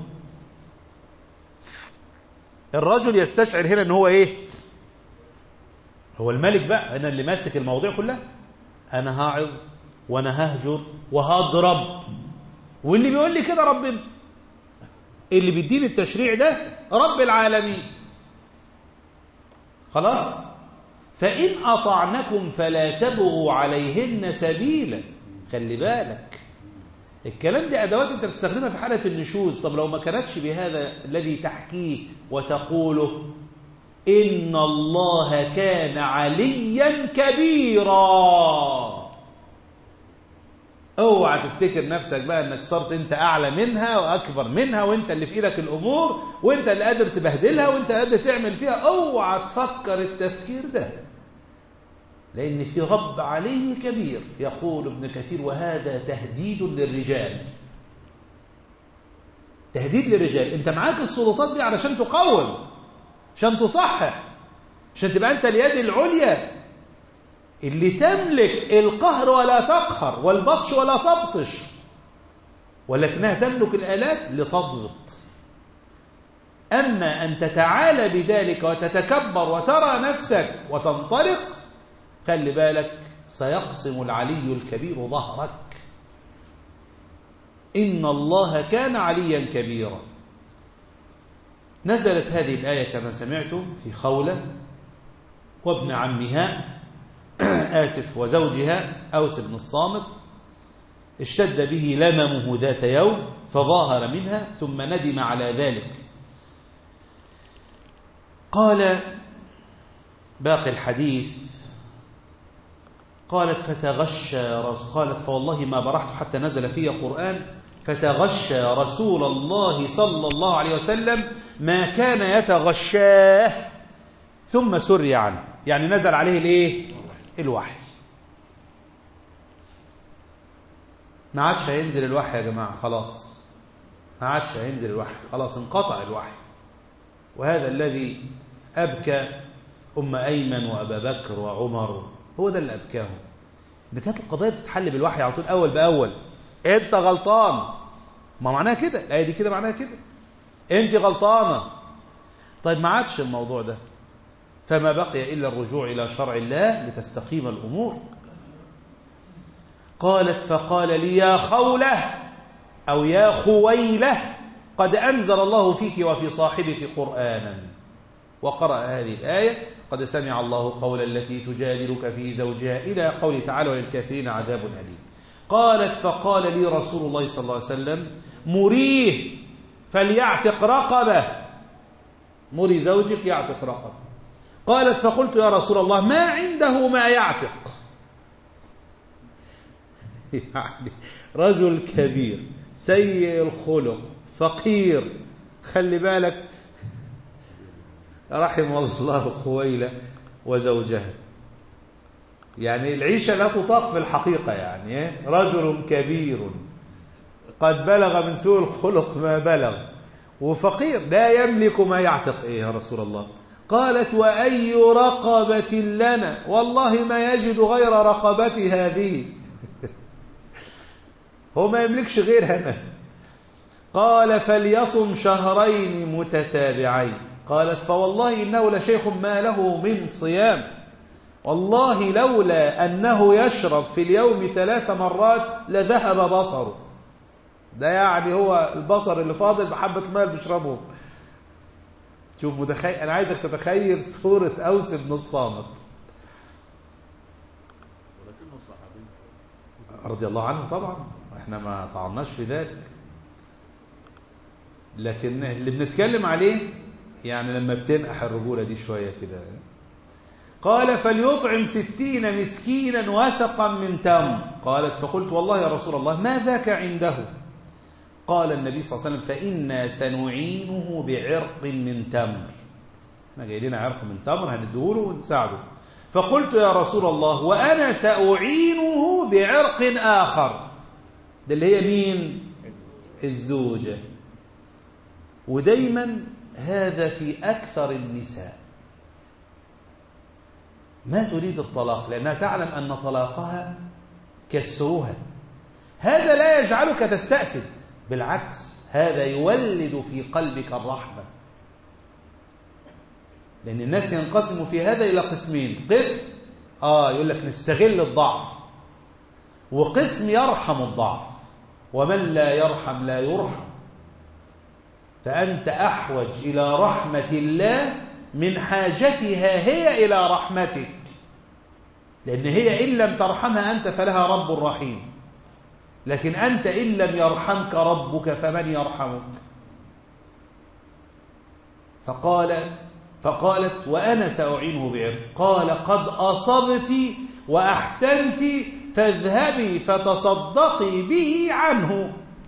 الرجل يستشعر هنا ان هو ايه هو الملك بقى انا اللي ماسك المواضيع كلها انا هاعظ وانا ههجر وهضرب واللي بيقول لي كده ربنا اللي بيديني التشريع ده رب العالمين خلاص فإن أطعنكم فلا تبغوا عليهن سبيلا خلي بالك الكلام دي أدوات أنت بتستخدمها في حالة النشوز طب لو ما كانتش بهذا الذي تحكيه وتقوله إن الله كان عليا كبيرا اوعى تفتكر نفسك بقى انك صرت انت اعلى منها واكبر منها وانت اللي في ايدك الامور وانت اللي قادر تبهدلها وانت اللي قادر تعمل فيها اوعى تفكر التفكير ده لان في رب عليه كبير يقول ابن كثير وهذا تهديد للرجال تهديد للرجال انت معاك السلطات دي علشان تقوم عشان تصحح عشان تبقى انت اليد العليا اللي تملك القهر ولا تقهر والبطش ولا تبطش ولكنها تملك الآلات لتضبط أما أن تتعالى بذلك وتتكبر وترى نفسك وتنطلق خلي بالك سيقسم العلي الكبير ظهرك إن الله كان عليا كبيرا نزلت هذه الآية كما سمعتم في خولة وابن عمها آسف وزوجها أوس بن الصامت اشتد به لممه ذات يوم فظاهر منها ثم ندم على ذلك قال باقي الحديث قالت فتغشى قالت فوالله ما برحت حتى نزل في قرآن فتغشى رسول الله صلى الله عليه وسلم ما كان يتغشاه ثم سري عنه يعني نزل عليه الايه الوحي ما عادش هينزل الوحي يا جماعة خلاص ما عادش هينزل الوحي خلاص انقطع الوحي وهذا الذي أبكى أم أيمن وأبا بكر وعمر هو ده اللي أبكاهم إن كانت القضايا بتتحل بالوحي على طول أول بأول أنت غلطان ما معناها كده الآية دي كده معناها كده أنت غلطانة طيب ما عادش الموضوع ده فما بقي إلا الرجوع إلى شرع الله لتستقيم الأمور قالت فقال لي يا خولة أو يا خويلة قد أنزل الله فيك وفي صاحبك قرآنا وقرأ هذه الآية قد سمع الله قول التي تجادلك في زوجها إلى قول تعالى وللكافرين عذاب أليم قالت فقال لي رسول الله صلى الله عليه وسلم مريه فليعتق رقبة مري زوجك يعتق رقبة قالت فقلت يا رسول الله ما عنده ما يعتق يعني رجل كبير سيء الخلق فقير خلي بالك رحم الله خويلة وزوجها يعني العيشة لا تطاق في الحقيقة يعني رجل كبير قد بلغ من سوء الخلق ما بلغ وفقير لا يملك ما يعتق ايه يا رسول الله قالت وأي رقبة لنا والله ما يجد غير رقبة هذه هو ما يملكش غيرها قال فليصم شهرين متتابعين قالت فوالله إنه لشيخ ما له من صيام والله لولا أنه يشرب في اليوم ثلاث مرات لذهب بصره ده يعني هو البصر اللي فاضل بحبة الماء اللي بيشربهم شوف متخيل أنا عايزك تتخيل صورة أوس بن الصامت ولكنه صحابي رضي الله عنه طبعا احنا ما طعناش في ذلك لكن اللي بنتكلم عليه يعني لما بتنقح الرجولة دي شوية كده قال فليطعم ستين مسكينا وسقا من تمر قالت فقلت والله يا رسول الله ما ذاك عنده قال النبي صلى الله عليه وسلم فإنا سنعينه بعرق من تمر احنا جاي لنا عرق من تمر هنديهوله ونساعده فقلت يا رسول الله وأنا سأعينه بعرق آخر ده اللي هي مين الزوجة ودايما هذا في أكثر النساء ما تريد الطلاق لأنها تعلم أن طلاقها كسرها هذا لا يجعلك تستأسد بالعكس هذا يولد في قلبك الرحمة لأن الناس ينقسموا في هذا إلى قسمين قسم آه يقول لك نستغل الضعف وقسم يرحم الضعف ومن لا يرحم لا يرحم فأنت أحوج إلى رحمة الله من حاجتها هي إلى رحمتك لأن هي إن لم ترحمها أنت فلها رب رحيم لكن أنت إن لم يرحمك ربك فمن يرحمك فقال فقالت وأنا سأعينه بعرق قال قد أصبت وأحسنت فاذهبي فتصدقي به عنه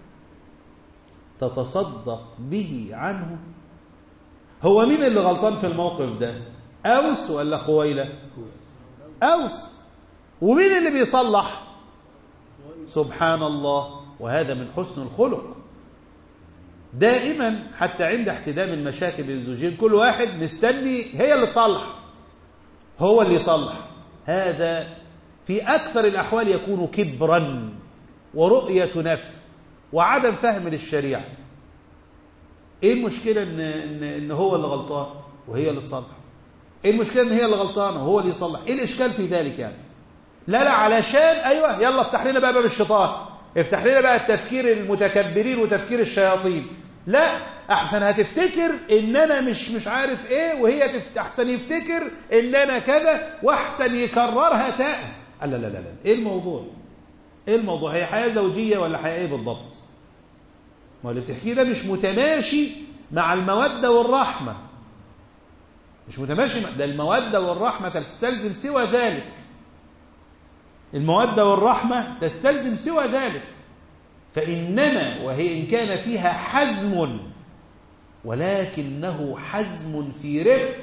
تتصدق به عنه هو مين اللي غلطان في الموقف ده أوس ولا خويلة أوس ومين اللي بيصلح سبحان الله وهذا من حسن الخلق دائما حتى عند احتدام المشاكل بين الزوجين كل واحد مستني هي اللي تصلح هو اللي يصلح هذا في أكثر الأحوال يكون كبرا ورؤية نفس وعدم فهم للشريعة ايه المشكلة ان, إن, إن هو اللي غلطان وهي اللي تصلح ايه المشكلة ان هي اللي غلطانة وهو اللي يصلح ايه الاشكال في ذلك يعني لا لا علشان ايوه يلا افتح لنا بقى باب الشيطان افتح لنا بقى التفكير المتكبرين وتفكير الشياطين لا احسن هتفتكر ان انا مش مش عارف ايه وهي تفت... احسن يفتكر ان انا كذا واحسن يكررها تاء لا لا لا لا ايه الموضوع ايه الموضوع هي حياه زوجيه ولا حياه ايه بالضبط ما اللي بتحكيه ده مش متماشي مع الموده والرحمه مش متماشي ده الموده والرحمه تستلزم سوى ذلك الموده والرحمه تستلزم سوى ذلك فإنما وهي إن كان فيها حزم ولكنه حزم في رفق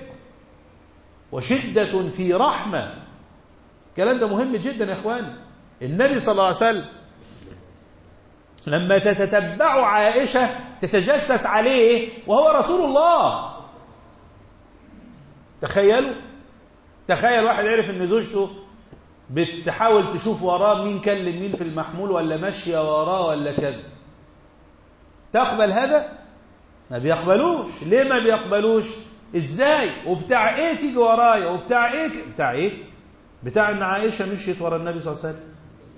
وشدة في رحمة الكلام ده مهم جدا يا إخواني النبي صلى الله عليه وسلم لما تتتبع عائشة تتجسس عليه وهو رسول الله تخيلوا تخيل واحد عرف ان زوجته بتحاول تشوف وراه مين كلم مين في المحمول ولا ماشيه وراه ولا كذا تقبل هذا ما بيقبلوش ليه ما بيقبلوش ازاي وبتاع ايه تيجي ورايا وبتاع ايه بتاع ايه بتاع ان عائشه مشيت ورا النبي صلى الله عليه وسلم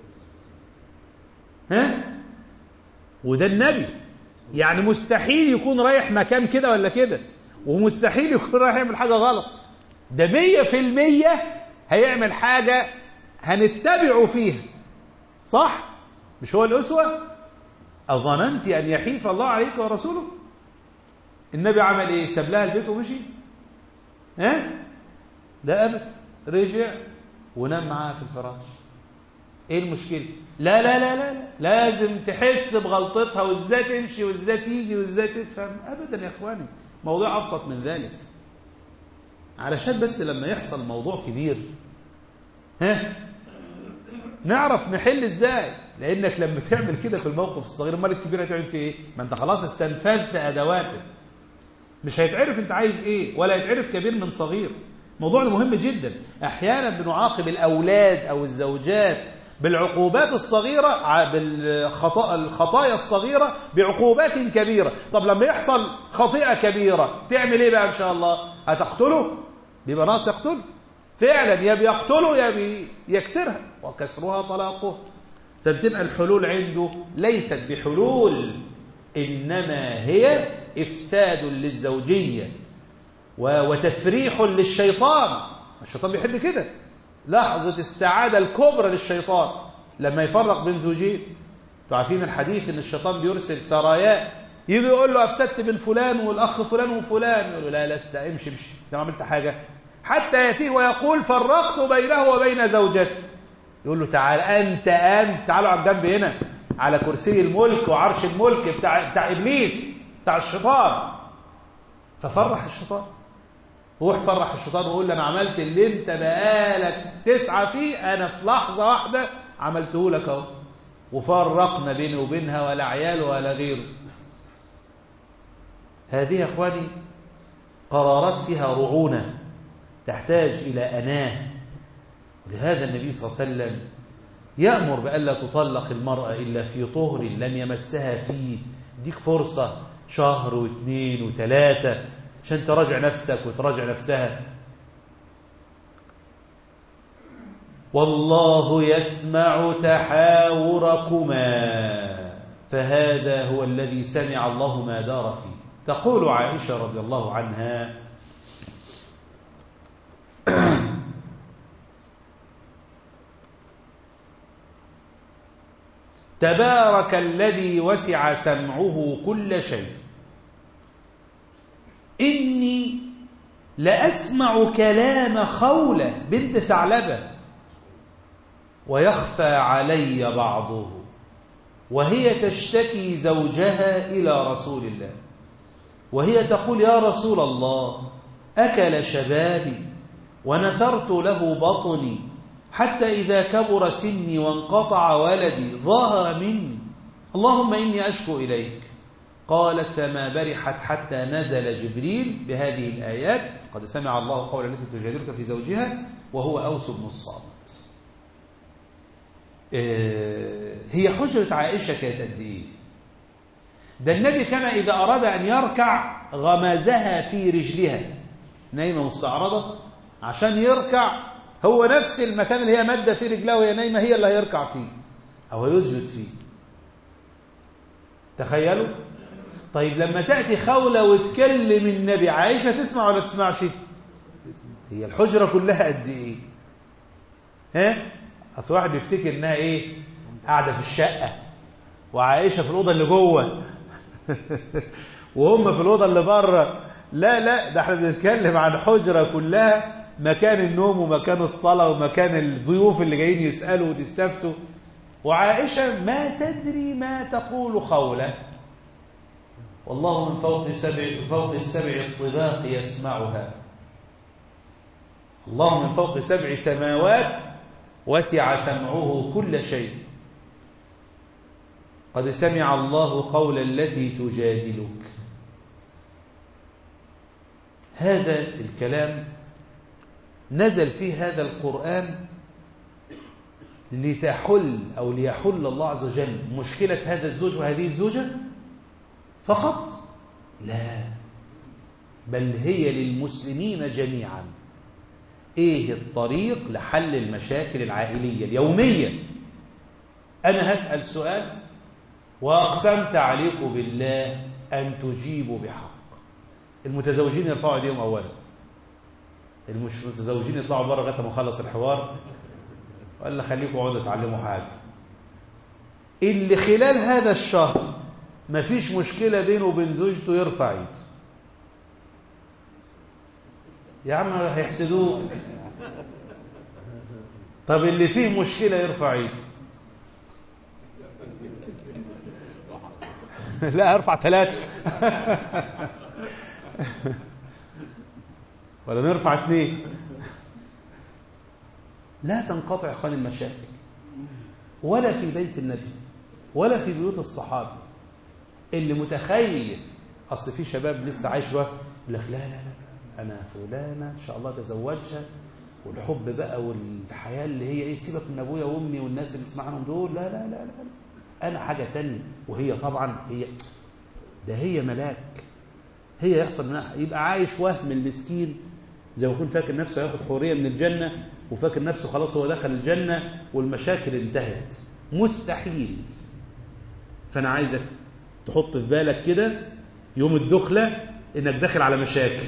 ها وده النبي يعني مستحيل يكون رايح مكان كده ولا كده ومستحيل يكون رايح يعمل حاجه غلط ده مية في المية هيعمل حاجة هنتبعه فيها صح مش هو الأسوة أظننت أن يحيف الله عليك ورسوله النبي عمل إيه ساب لها البيت ومشي ها لا أبدا رجع ونام معاها في الفراش ايه المشكلة لا لا لا لا, لا. لازم تحس بغلطتها وازاي تمشي وازاي تيجي وازاي تفهم ابدا يا اخواني موضوع ابسط من ذلك علشان بس لما يحصل موضوع كبير ها نعرف نحل ازاي لانك لما تعمل كده في الموقف الصغير امال الكبير هتعمل فيه ايه ما انت خلاص استنفذت ادواتك مش هيتعرف انت عايز ايه ولا هيتعرف كبير من صغير موضوع مهم جدا احيانا بنعاقب الاولاد او الزوجات بالعقوبات الصغيرة بالخطا الخطايا الصغيرة بعقوبات كبيرة طب لما يحصل خطيئة كبيرة تعمل ايه بقى ان شاء الله هتقتله بيبقى ناقص يقتله فعلا يا بيقتله يا بيكسرها وكسرها طلاقه فبتبقى الحلول عنده ليست بحلول إنما هي إفساد للزوجية وتفريح للشيطان الشيطان بيحب كده لحظة السعادة الكبرى للشيطان لما يفرق بين زوجين عارفين الحديث ان الشيطان بيرسل سرايا يجي يقول له افسدت بين فلان والاخ فلان وفلان يقول له لا لا استا امشي امشي انت ما عملت حاجه حتى ياتيه ويقول فرقت بينه وبين زوجته يقول له تعال انت انت تعالوا على الجنب هنا على كرسي الملك وعرش الملك بتاع بتاع ابليس بتاع الشيطان ففرح الشيطان روح فرح الشيطان وقول له انا عملت اللي انت بقالك تسعى فيه انا في لحظه واحده عملته لك اهو وفرقنا بيني وبينها ولا عيال ولا غيره هذه يا اخواني قرارات فيها رعونه تحتاج الى اناه لهذا النبي صلى الله عليه وسلم يأمر بألا تطلق المرأة إلا في طهر لم يمسها فيه ديك فرصة شهر واثنين وثلاثة عشان تراجع نفسك وتراجع نفسها والله يسمع تحاوركما فهذا هو الذي سمع الله ما دار فيه تقول عائشة رضي الله عنها تبارك الذي وسع سمعه كل شيء إني لأسمع كلام خولة بنت ثعلبة ويخفى علي بعضه وهي تشتكي زوجها إلى رسول الله وهي تقول يا رسول الله أكل شبابي ونثرت له بطني حتى إذا كبر سني وانقطع ولدي ظاهر مني اللهم إني أشكو إليك قالت فما برحت حتى نزل جبريل بهذه الآيات قد سمع الله قول التي تجادلك في زوجها وهو أوس بن الصامت هي حجرة عائشة كانت قد إيه ده النبي كان إذا أراد أن يركع غمزها في رجلها نايمة مستعرضة عشان يركع هو نفس المكان اللي هي مادة فيه رجلها وهي نايمة هي اللي هيركع فيه أو يسجد فيه تخيلوا طيب لما تأتي خولة وتكلم النبي عائشة تسمع ولا تسمعش هي الحجرة كلها قد إيه ها أصل واحد بيفتكر إنها إيه قاعدة في الشقة وعائشة في الأوضة اللي جوه وهم في الأوضة اللي بره لا لا ده احنا بنتكلم عن حجرة كلها مكان النوم ومكان الصلاة ومكان الضيوف اللي جايين يسألوا وتستفتوا وعائشة ما تدري ما تقول خولة والله من فوق سبع فوق السبع الطباق يسمعها الله من فوق سبع سماوات وسع سمعه كل شيء قد سمع الله قول التي تجادلك هذا الكلام نزل فيه هذا القرآن لتحل أو ليحل الله عز وجل مشكلة هذا الزوج وهذه الزوجة فقط لا بل هي للمسلمين جميعا ايه الطريق لحل المشاكل العائلية اليومية انا هسأل سؤال واقسمت عليكم بالله ان تجيبوا بحق المتزوجين يرفعوا ايديهم اولا المش متزوجين يطلعوا بره لغايه ما نخلص الحوار ولا خليكم اقعدوا اتعلموا حاجه اللي خلال هذا الشهر ما فيش مشكله بينه وبين زوجته يرفع ايده يا عم هيحسدوك طب اللي فيه مشكله يرفع ايده لا ارفع ثلاثه ولا نرفع اثنين لا تنقطع اخوان المشاكل ولا في بيت النبي ولا في بيوت الصحابه اللي متخيل اصل في شباب لسه عايش بقى يقول لك لا لا لا انا فلانه ان شاء الله اتزوجها والحب بقى والحياه اللي هي ايه سيبك من ابويا وامي والناس اللي اسمع عنهم دول لا لا لا لا انا حاجه تانية وهي طبعا هي ده هي ملاك هي يحصل منها يبقى عايش وهم المسكين زي ما يكون فاكر نفسه هياخد حوريه من الجنه وفاكر نفسه خلاص هو دخل الجنه والمشاكل انتهت مستحيل فانا عايزك تحط في بالك كده يوم الدخله انك داخل على مشاكل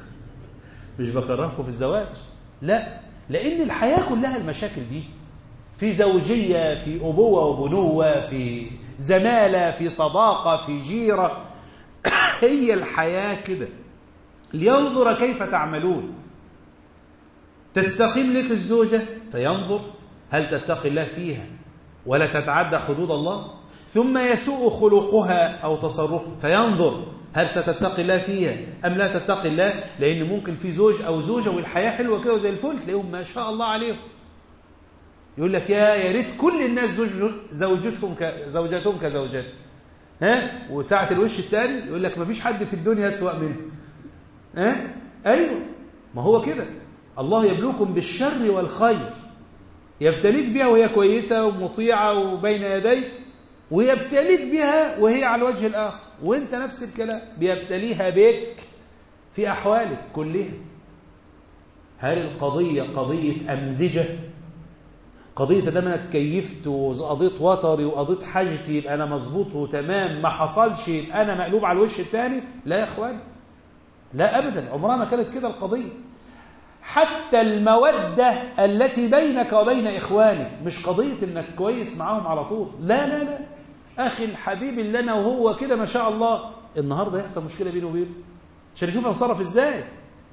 مش بكرهكم في الزواج لا لان الحياه كلها المشاكل دي في زوجية في أبوة وبنوة في زمالة في صداقة في جيرة هي الحياة كده لينظر كيف تعملون تستقيم لك الزوجة فينظر هل تتقي الله فيها ولا تتعدى حدود الله ثم يسوء خلقها أو تصرفها فينظر هل ستتقي الله فيها أم لا تتقي الله لأن ممكن في زوج أو زوجة والحياة حلوة كده زي الفل تلاقيهم ما شاء الله عليهم يقول لك يا يا ريت كل الناس زوجتهم زوجاتهم كزوجاتي ها وساعة الوش الثاني يقول لك ما فيش حد في الدنيا أسوأ منه ها أيوه ما هو كده الله يبلوكم بالشر والخير يبتليك بها وهي كويسة ومطيعة وبين يديك ويبتليك بها وهي على الوجه الآخر وانت نفس الكلام بيبتليها بك في أحوالك كلها هل القضية قضية أمزجة قضية ان انا اتكيفت وقضيت وطري وقضيت حاجتي يبقى انا مظبوط وتمام ما حصلش يبقى انا مقلوب على الوش الثاني لا يا اخوان لا ابدا عمرها ما كانت كده القضيه حتى المودة التي بينك وبين إخوانك مش قضية إنك كويس معاهم على طول لا لا لا أخي الحبيب اللي أنا وهو كده ما شاء الله النهاردة يحصل مشكلة بينه وبينه عشان نشوف هنصرف إزاي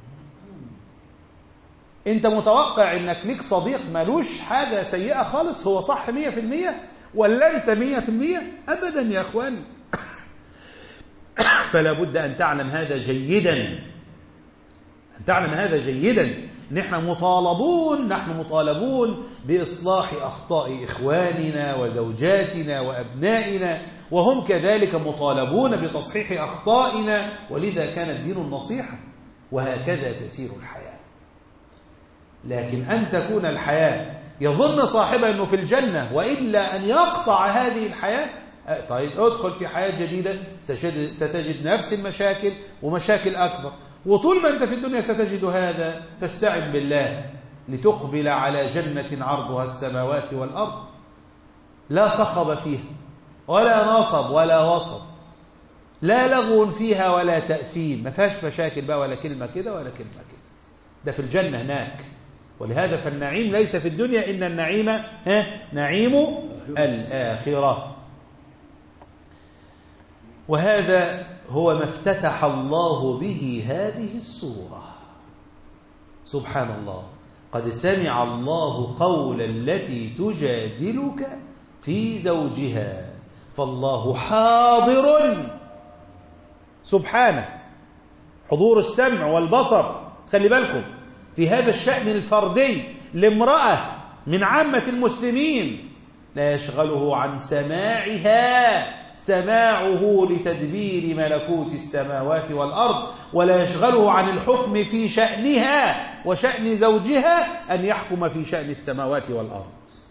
أنت متوقع إنك ليك صديق ملوش حاجة سيئة خالص هو صح مية في المية ولا أنت مية في المية أبدا يا أخواني فلا بد أن تعلم هذا جيدا أن تعلم هذا جيدا نحن مطالبون نحن مطالبون بإصلاح أخطاء إخواننا وزوجاتنا وأبنائنا وهم كذلك مطالبون بتصحيح أخطائنا ولذا كان الدين النصيحة وهكذا تسير الحياة لكن أن تكون الحياة يظن صاحبها أنه في الجنة وإلا أن يقطع هذه الحياة طيب ادخل في حياة جديدة ستجد نفس المشاكل ومشاكل أكبر وطول ما أنت في الدنيا ستجد هذا فاستعن بالله لتقبل على جنة عرضها السماوات والأرض لا صخب فيها ولا نصب ولا وصب لا لغو فيها ولا تأثيم ما فيهاش مشاكل بقى ولا كلمة كده ولا كلمة كده ده في الجنة هناك ولهذا فالنعيم ليس في الدنيا إن النعيم ها نعيم الآخرة وهذا هو ما افتتح الله به هذه السورة سبحان الله قد سمع الله قول التي تجادلك في زوجها فالله حاضر سبحانه حضور السمع والبصر خلي بالكم في هذا الشأن الفردي لامرأة من عامة المسلمين لا يشغله عن سماعها سماعه لتدبير ملكوت السماوات والأرض ولا يشغله عن الحكم في شأنها وشأن زوجها أن يحكم في شأن السماوات والأرض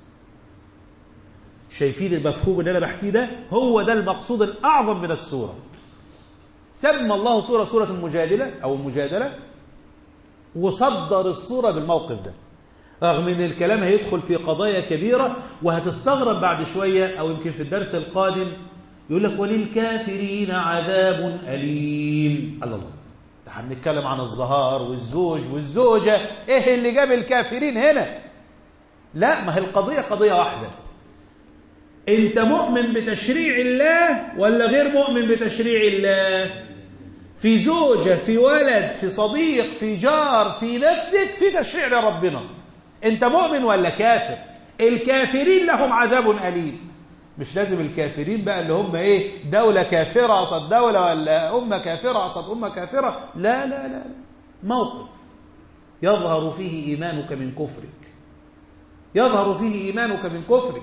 شايفين المفهوم اللي أنا بحكيه ده هو ده المقصود الأعظم من السورة سمى الله سورة سورة المجادلة أو المجادلة وصدر السورة بالموقف ده رغم ان الكلام هيدخل في قضايا كبيرة وهتستغرب بعد شوية أو يمكن في الدرس القادم يقول لك وللكافرين عذاب أليم الله الله ده هنتكلم عن الظهار والزوج والزوجة ايه اللي جاب الكافرين هنا لا ما هي القضية قضية واحدة انت مؤمن بتشريع الله ولا غير مؤمن بتشريع الله في زوجة في ولد في صديق في جار في نفسك في تشريع لربنا انت مؤمن ولا كافر الكافرين لهم عذاب أليم مش لازم الكافرين بقى اللي هم ايه دولة كافرة قصد دولة ولا أمة كافرة قصد أمة كافرة لا لا لا لا موقف يظهر فيه إيمانك من كفرك يظهر فيه إيمانك من كفرك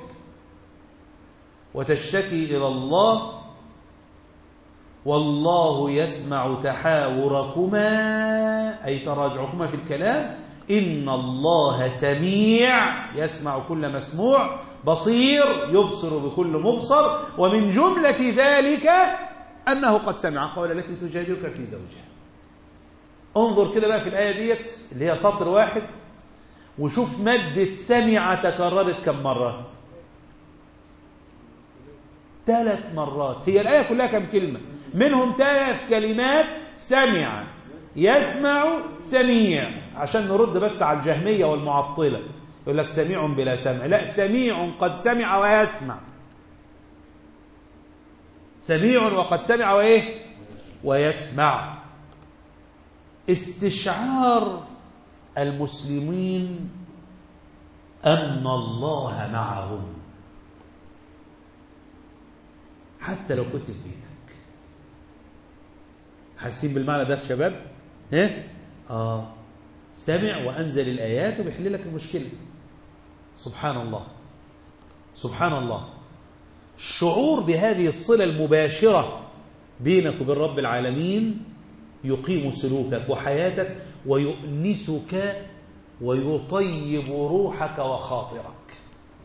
وتشتكي إلى الله والله يسمع تحاوركما أي تراجعكما في الكلام إن الله سميع يسمع كل مسموع بصير يبصر بكل مبصر ومن جملة ذلك أنه قد سمع قول التي تجادلك في زوجها انظر كده بقى في الآية ديت اللي هي سطر واحد وشوف مادة سمع تكررت كم مرة ثلاث مرات هي الآية كلها كم كلمة منهم ثلاث كلمات سمع يسمع سميع عشان نرد بس على الجهمية والمعطلة يقول لك سميع بلا سمع لا سميع قد سمع ويسمع سميع وقد سمع وإيه ويسمع استشعار المسلمين أن الله معهم حتى لو كنت في بيتك حاسين بالمعنى ده يا شباب ايه اه سمع وانزل الايات وبيحل لك المشكله سبحان الله سبحان الله الشعور بهذه الصله المباشره بينك وبين رب العالمين يقيم سلوكك وحياتك ويؤنسك ويطيب روحك وخاطرك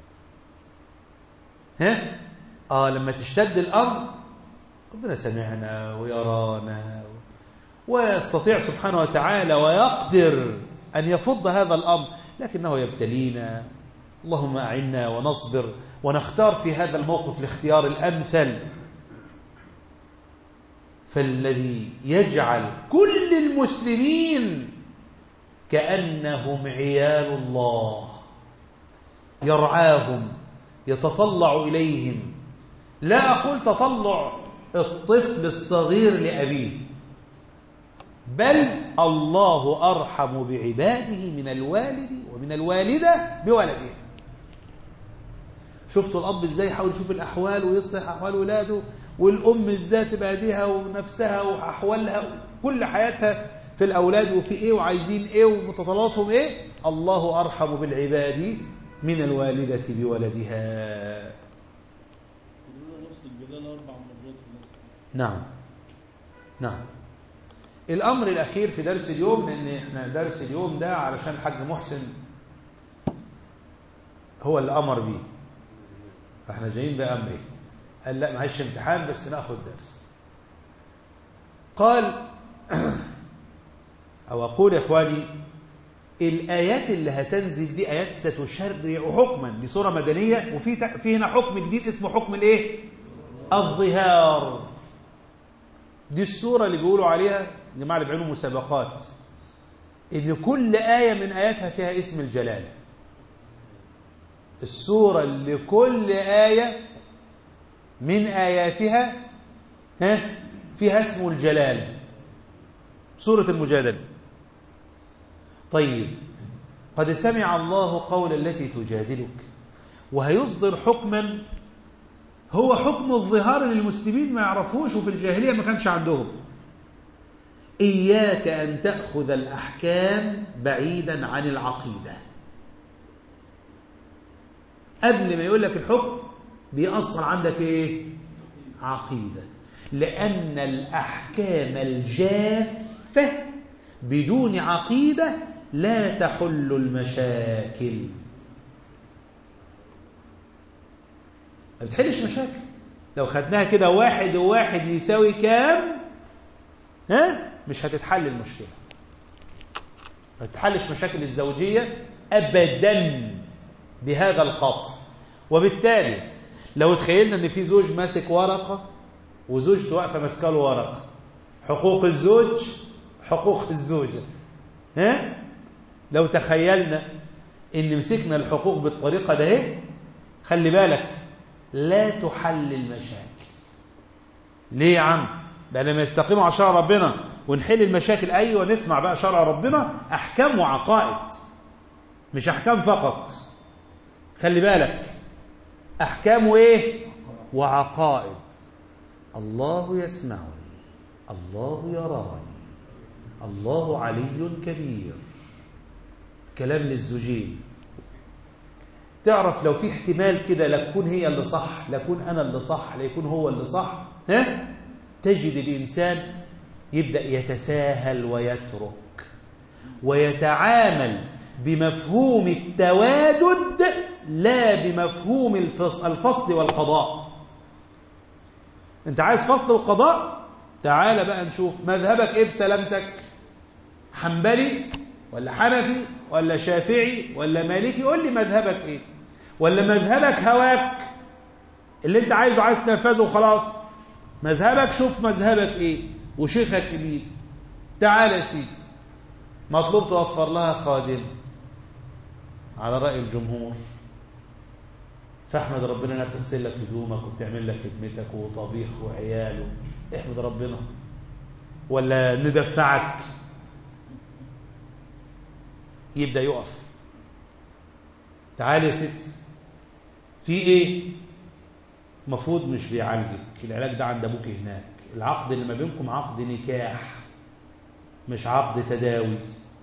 ها اه لما تشتد الامر ربنا سمعنا ويرانا ويستطيع سبحانه وتعالى ويقدر أن يفض هذا الأمر لكنه يبتلينا اللهم أعنا ونصبر ونختار في هذا الموقف الاختيار الأمثل فالذي يجعل كل المسلمين كأنهم عيال الله يرعاهم يتطلع إليهم لا أقول تطلع الطفل الصغير لأبيه بل الله أرحم بعباده من الوالد ومن الوالدة بولده شفتوا الأب إزاي يحاول يشوف الأحوال ويصلح أحوال ولاده والأم إزاي تبقى ديها ونفسها وأحوالها كل حياتها في الأولاد وفي إيه وعايزين إيه ومتطلباتهم إيه الله أرحم بالعباد من الوالدة بولدها نعم نعم الأمر الأخير في درس اليوم لأن إحنا درس اليوم ده علشان الحاج محسن هو اللي أمر بيه فإحنا جايين بأمره قال لا معيش امتحان بس ناخد درس قال أو أقول يا إخواني الآيات اللي هتنزل دي آيات ستشرع حكما دي سورة مدنية وفي في هنا حكم جديد اسمه حكم الإيه؟ الظهار دي السورة اللي بيقولوا عليها جماعة اللي بيعملوا مسابقات إن كل آية من آياتها فيها اسم الجلالة السورة اللي كل آية من آياتها ها فيها اسم الجلالة سورة المجادلة طيب قد سمع الله قول التي تجادلك وهيصدر حكما هو حكم الظهار للمسلمين ما يعرفوش وفي الجاهلية ما كانش عندهم إياك أن تأخذ الأحكام بعيدا عن العقيدة قبل ما يقول لك الحكم بيأثر عندك إيه؟ عقيدة لأن الأحكام الجافة بدون عقيدة لا تحل المشاكل ما بتحلش مشاكل لو خدناها كده واحد وواحد يساوي كام ها مش هتتحل المشكلة ما تتحلش مشاكل الزوجية أبدا بهذا القطع وبالتالي لو تخيلنا ان في زوج ماسك ورقة وزوجته واقفة ماسكه له ورقة حقوق الزوج حقوق الزوجة ها لو تخيلنا ان مسكنا الحقوق بالطريقة ده ايه خلي بالك لا تحل المشاكل ليه يا عم بقى لما يستقيموا على شرع ربنا ونحل المشاكل ايوه نسمع بقى شرع ربنا احكام وعقائد مش احكام فقط خلي بالك احكام وايه وعقائد الله يسمعني الله يراني الله علي كبير كلام للزوجين تعرف لو في احتمال كده لكون هي اللي صح لكون أنا اللي صح ليكون هو اللي صح ها؟ تجد الإنسان يبدأ يتساهل ويترك ويتعامل بمفهوم التوادد لا بمفهوم الفصل والقضاء انت عايز فصل وقضاء تعال بقى نشوف مذهبك ايه بسلامتك حنبلي ولا حنفي ولا شافعي ولا مالكي قول لي مذهبك ايه ولا مذهبك هواك اللي انت عايزه عايز تنفذه وخلاص مذهبك شوف مذهبك ايه وشيخك مين تعال يا سيدي مطلوب توفر لها خادم على رأي الجمهور فاحمد ربنا انها بتغسل لك هدومك وبتعمل لك خدمتك وطبيخ وعيال احمد ربنا ولا ندفعك يبدا يقف تعالي يا ستي في ايه المفروض مش بيعالجك العلاج ده عند ابوك هناك العقد اللي ما بينكم عقد نكاح مش عقد تداوي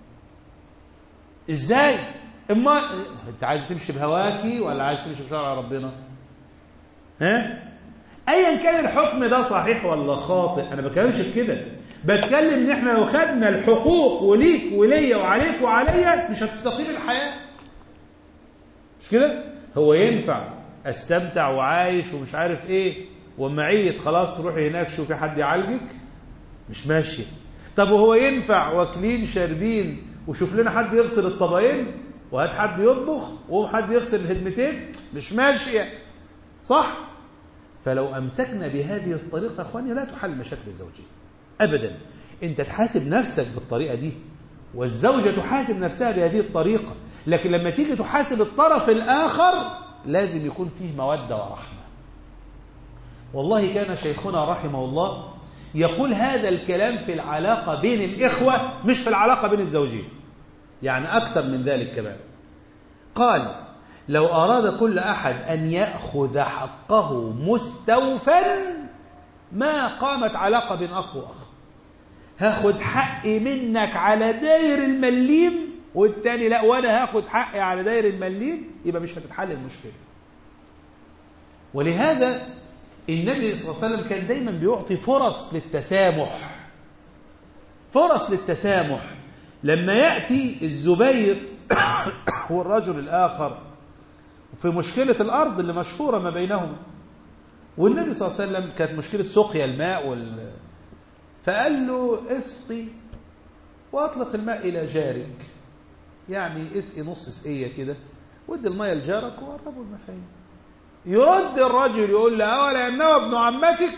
ازاي اما انت عايز تمشي بهواكي ولا عايز تمشي بشرع ربنا ها ايا كان الحكم ده صحيح ولا خاطئ انا بكلمش في كده بتكلم ان احنا لو خدنا الحقوق وليك وليا وعليك وعليا مش هتستقيم الحياه مش كده هو ينفع استمتع وعايش ومش عارف ايه واما عيت خلاص روحي هناك شوفي حد يعالجك مش ماشيه طب وهو ينفع واكلين شاربين وشوف لنا حد يغسل الطبقين وهات حد يطبخ وحد يغسل الهدمتين مش ماشيه صح فلو امسكنا بهذه الطريقه يا اخواني لا تحل مشاكل الزوجيه ابدا انت تحاسب نفسك بالطريقه دي والزوجه تحاسب نفسها بهذه الطريقه لكن لما تيجي تحاسب الطرف الاخر لازم يكون فيه موده ورحمه والله كان شيخنا رحمه الله يقول هذا الكلام في العلاقة بين الإخوة مش في العلاقة بين الزوجين يعني أكثر من ذلك كمان قال لو أراد كل أحد أن يأخذ حقه مستوفا ما قامت علاقة بين أخ وأخ هاخد حقي منك على داير المليم والتاني لا وانا هاخد حقي على داير المليم يبقى مش هتتحل المشكله ولهذا النبي صلى الله عليه وسلم كان دايما بيعطي فرص للتسامح فرص للتسامح لما يأتي الزبير والرجل الآخر في مشكلة الأرض اللي مشهورة ما بينهما والنبي صلى الله عليه وسلم كانت مشكلة سقيا الماء وال... فقال له اسقي وأطلق الماء إلى جارك يعني اسقي نص سقية كده ودي الماء لجارك وقربوا المفاهيم يرد الرجل يقول له أولا أنه ابن عمتك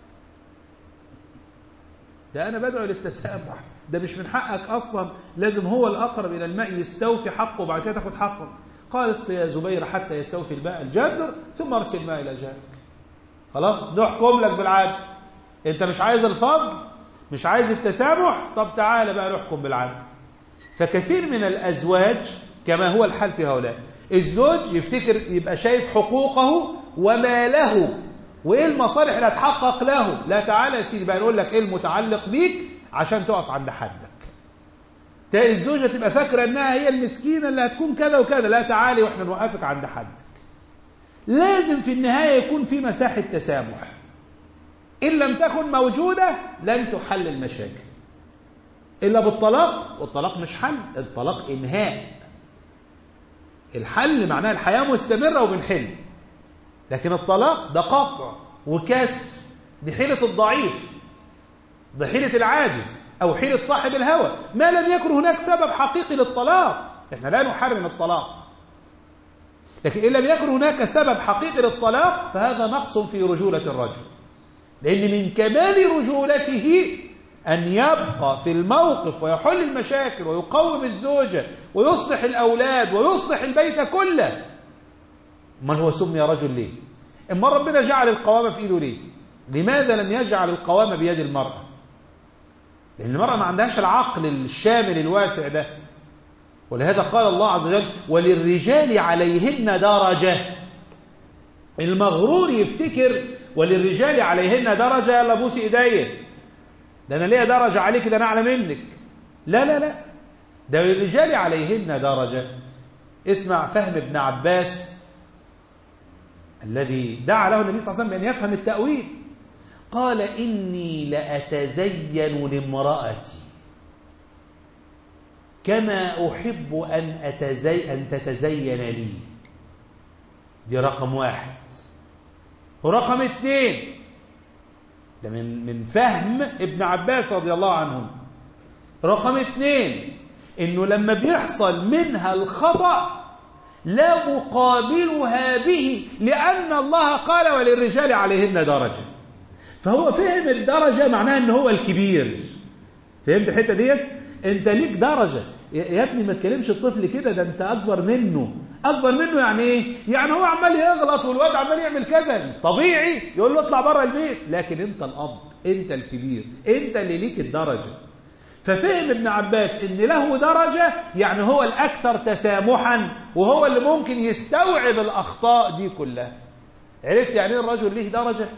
ده أنا بدعو للتسامح ده مش من حقك أصلا لازم هو الأقرب إلى الماء يستوفي حقه وبعد كده تاخد حقك قال اسقي يا زبير حتى يستوفي الماء الجدر ثم ارسل الماء إلى جارك خلاص نحكم لك بالعدل أنت مش عايز الفضل مش عايز التسامح طب تعالى بقى نحكم بالعدل فكثير من الأزواج كما هو الحال في هؤلاء الزوج يفتكر يبقى شايف حقوقه وما له وايه المصالح اللي هتحقق له لا تعالى يا سيدي بقى نقول لك ايه المتعلق بيك عشان تقف عند حدك تلاقي الزوجه تبقى فاكره انها هي المسكينه اللي هتكون كذا وكذا لا تعالي واحنا نوقفك عند حدك لازم في النهايه يكون في مساحه تسامح ان لم تكن موجوده لن تحل المشاكل الا بالطلاق والطلاق مش حل الطلاق انهاء الحل معناه الحياة مستمرة وبنحل لكن الطلاق ده قطع وكسر دي حيلة الضعيف ده حيلة العاجز أو حيلة صاحب الهوى ما لم يكن هناك سبب حقيقي للطلاق احنا لا نحرم الطلاق لكن إن لم يكن هناك سبب حقيقي للطلاق فهذا نقص في رجولة الرجل لأن من كمال رجولته أن يبقى في الموقف ويحل المشاكل ويقوم الزوجة ويصلح الأولاد ويصلح البيت كله من هو سمي رجل ليه إما ربنا جعل القوامة في إيده ليه لماذا لم يجعل القوامة بيد المرأة لأن المرأة ما عندهاش العقل الشامل الواسع ده ولهذا قال الله عز وجل وللرجال عليهن درجة المغرور يفتكر وللرجال عليهن درجة يلا بوسي ايديا ده انا ليا درجة عليك ده انا اعلى منك لا لا لا ده للرجال عليهن درجة اسمع فهم ابن عباس الذي دعا له النبي صلى الله عليه وسلم بأن يفهم التأويل قال إني لأتزين لامرأتي كما أحب أن, أتزي أن تتزين لي دي رقم واحد ورقم اثنين ده من من فهم ابن عباس رضي الله عنه رقم اثنين انه لما بيحصل منها الخطأ لا أقابلها به لأن الله قال وللرجال عليهن درجة فهو فهم الدرجة معناها ان هو الكبير فهمت الحتة ديت انت ليك درجة يا ابني ما تكلمش الطفل كده ده انت اكبر منه اكبر منه يعني ايه يعني هو عمال يغلط والواد عمال يعمل كذا طبيعي يقول له اطلع بره البيت لكن انت الاب انت الكبير انت اللي ليك الدرجه ففهم ابن عباس ان له درجه يعني هو الاكثر تسامحا وهو اللي ممكن يستوعب الاخطاء دي كلها عرفت يعني ايه الرجل ليه درجه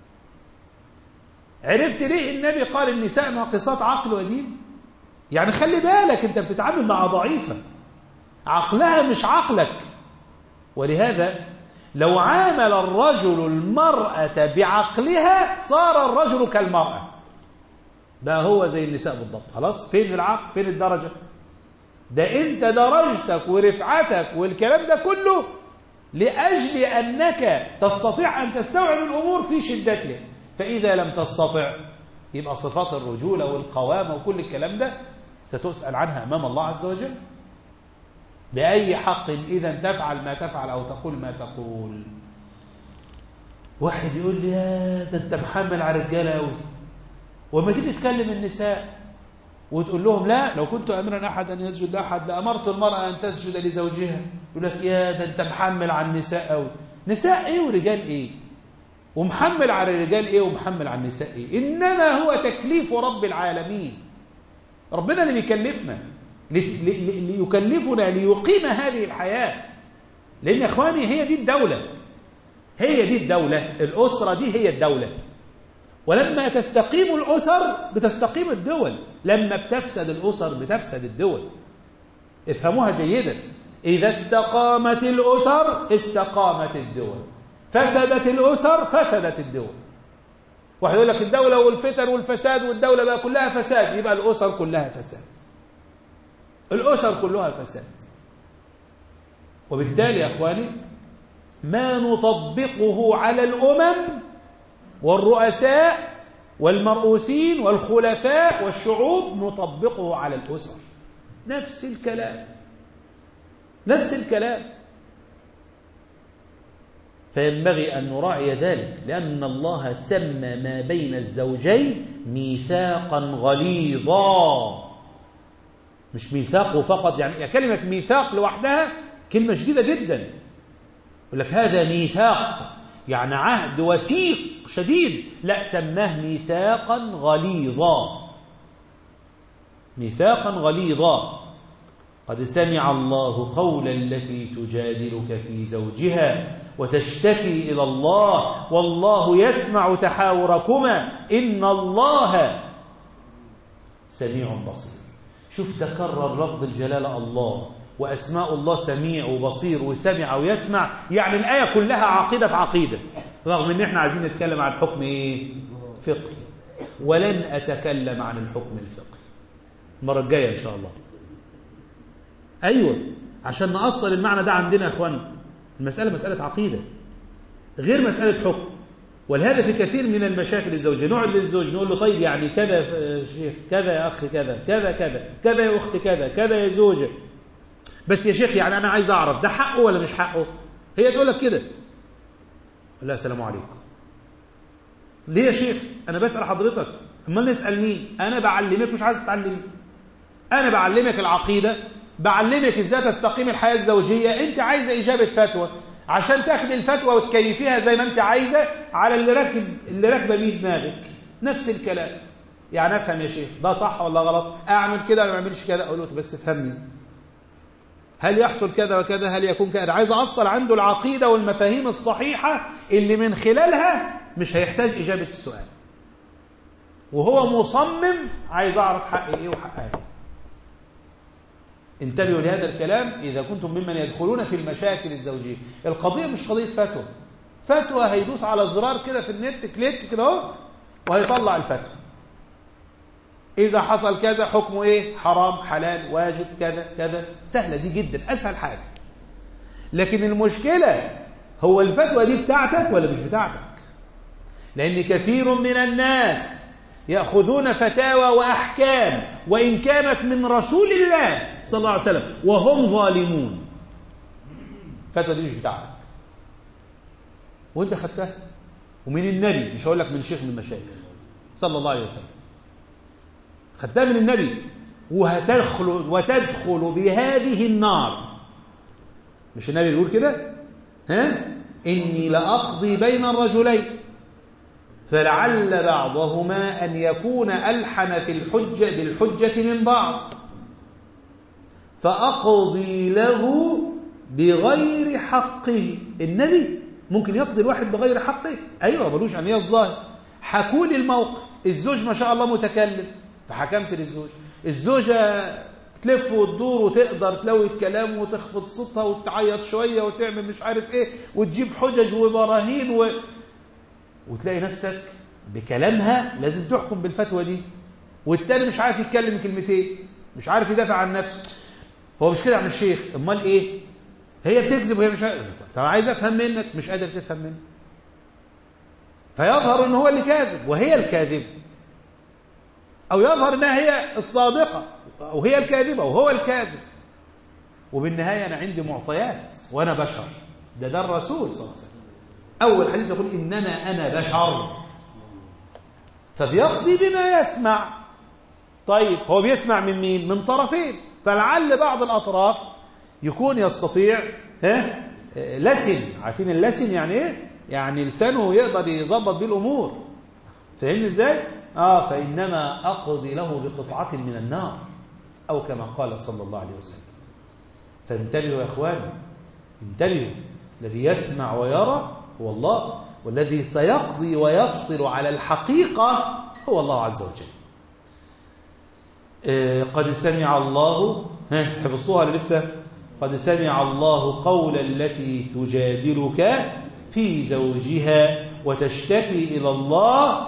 عرفت ليه النبي قال النساء ناقصات عقل ودين يعني خلي بالك انت بتتعامل مع ضعيفة عقلها مش عقلك ولهذا لو عامل الرجل المرأة بعقلها صار الرجل كالمرأة بقى هو زي النساء بالضبط خلاص فين العقل فين الدرجة ده انت درجتك ورفعتك والكلام ده كله لأجل أنك تستطيع أن تستوعب الأمور في شدتها فإذا لم تستطع يبقى صفات الرجولة والقوامة وكل الكلام ده ستسأل عنها أمام الله عز وجل بأي حق إذا تفعل ما تفعل أو تقول ما تقول واحد يقول لي يا ده أنت محمل على الرجالة أوي وما تيجي تكلم النساء وتقول لهم لا لو كنت أمرا أحد أن يسجد لأحد لأمرت المرأة أن تسجد لزوجها يقول لك يا ده أنت محمل على النساء أوي نساء إيه ورجال إيه ومحمل على الرجال إيه ومحمل على النساء إيه إنما هو تكليف رب العالمين ربنا اللي بيكلفنا ليكلفنا ليقيم هذه الحياة لأن يا إخواني هي دي الدولة هي دي الدولة الأسرة دي هي الدولة ولما تستقيم الأسر بتستقيم الدول لما بتفسد الأسر بتفسد الدول افهموها جيدا إذا استقامت الأسر استقامت الدول فسدت الأسر فسدت الدول واحد يقول لك الدولة والفتن والفساد والدولة بقى كلها فساد يبقى الأسر كلها فساد الأسر كلها فساد وبالتالي يا أخواني ما نطبقه على الأمم والرؤساء والمرؤوسين والخلفاء والشعوب نطبقه على الأسر نفس الكلام نفس الكلام فينبغي أن نراعي ذلك لأن الله سمى ما بين الزوجين ميثاقا غليظا مش ميثاق فقط يعني كلمة ميثاق لوحدها كلمة شديدة جدا يقول لك هذا ميثاق يعني عهد وثيق شديد لا سماه ميثاقا غليظا ميثاقا غليظا قد سمع الله قول التي تجادلك في زوجها وتشتكي إلى الله والله يسمع تحاوركما إن الله سميع بصير شوف تكرر لفظ الجلالة الله وأسماء الله سميع وبصير وسمع ويسمع يعني الآية كلها عقيدة في عقيدة رغم ان احنا عايزين نتكلم عن حكم ايه فقهي ولن أتكلم عن الحكم الفقهي المرة الجاية إن شاء الله أيوة عشان نأصل المعنى ده عندنا يا أخوانا المسألة مسألة عقيدة غير مسألة حكم ولهذا في كثير من المشاكل الزوجية نقعد للزوج نقول له طيب يعني كذا يا شيخ كذا يا أخ كذا كذا كذا كذا يا أخت كذا كذا يا زوجة بس يا شيخ يعني أنا عايز أعرف ده حقه ولا مش حقه هي تقول لك كده لا السلام عليكم ليه يا شيخ أنا بسأل حضرتك أمال نسأل مين أنا بعلمك مش عايز تتعلمي أنا بعلمك العقيدة بعلمك ازاي تستقيم الحياة الزوجية انت عايزة اجابة فتوى عشان تاخد الفتوى وتكيفيها زي ما انت عايزة على اللي راكب اللي راكبه بيه دماغك نفس الكلام يعني افهم يا شيخ ده صح ولا غلط اعمل كده ولا ما اعملش كده اقول له بس افهمني هل يحصل كذا وكذا هل يكون كذا عايز اصل عنده العقيدة والمفاهيم الصحيحة اللي من خلالها مش هيحتاج اجابة السؤال وهو مصمم عايز اعرف حقي ايه وحقها ايه انتبهوا لهذا الكلام إذا كنتم ممن يدخلون في المشاكل الزوجية القضية مش قضية فتوى فتوى هيدوس على الزرار كده في النت كليك كده اهو وهيطلع الفتوى إذا حصل كذا حكمه إيه حرام حلال واجب كذا كذا سهلة دي جدا أسهل حاجة لكن المشكلة هو الفتوى دي بتاعتك ولا مش بتاعتك لأن كثير من الناس يأخذون فتاوى وأحكام وإن كانت من رسول الله صلى الله عليه وسلم وهم ظالمون فتوى دي مش بتاعتك وانت خدتها ومن النبي مش هقول لك من شيخ من المشايخ صلى الله عليه وسلم خدتها من النبي وهتدخل وتدخل بهذه النار مش النبي بيقول كده ها إني لأقضي بين الرجلين فلعل بعضهما أن يكون ألحن في الحجة بالحجة من بعض فأقضي له بغير حقه النبي ممكن يقضي الواحد بغير حقه أيوة ملوش عن هي الظاهر حكوا لي الموقف الزوج ما شاء الله متكلم فحكمت للزوج الزوجة تلف وتدور وتقدر تلوي الكلام وتخفض صوتها وتعيط شوية وتعمل مش عارف ايه وتجيب حجج وبراهين و... وتلاقي نفسك بكلامها لازم تحكم بالفتوى دي والتاني مش عارف يتكلم كلمتين مش عارف يدافع عن نفسه هو مش كده يا عم الشيخ امال ايه هي بتكذب وهي مش عارف طب عايز افهم منك مش قادر تفهم منك فيظهر ان هو اللي كاذب وهي الكاذبه او يظهر انها هي الصادقه وهي الكاذبه وهو الكاذب وبالنهايه انا عندي معطيات وانا بشر ده ده الرسول صلى الله عليه وسلم اول حديث يقول انما انا بشر فبيقضي بما يسمع طيب هو بيسمع من مين من طرفين فلعل بعض الاطراف يكون يستطيع ها لسن عارفين اللسن يعني ايه يعني لسانه يقدر يظبط بيه الامور فاهمني ازاي اه فانما اقضي له بقطعه من النار او كما قال صلى الله عليه وسلم فانتبهوا يا اخواني انتبهوا الذي يسمع ويرى هو الله والذي سيقضي ويفصل على الحقيقه هو الله عز وجل آه قد سمع الله ها حفظتوها ولا لسه قد سمع الله قول التي تجادلك في زوجها وتشتكي إلى الله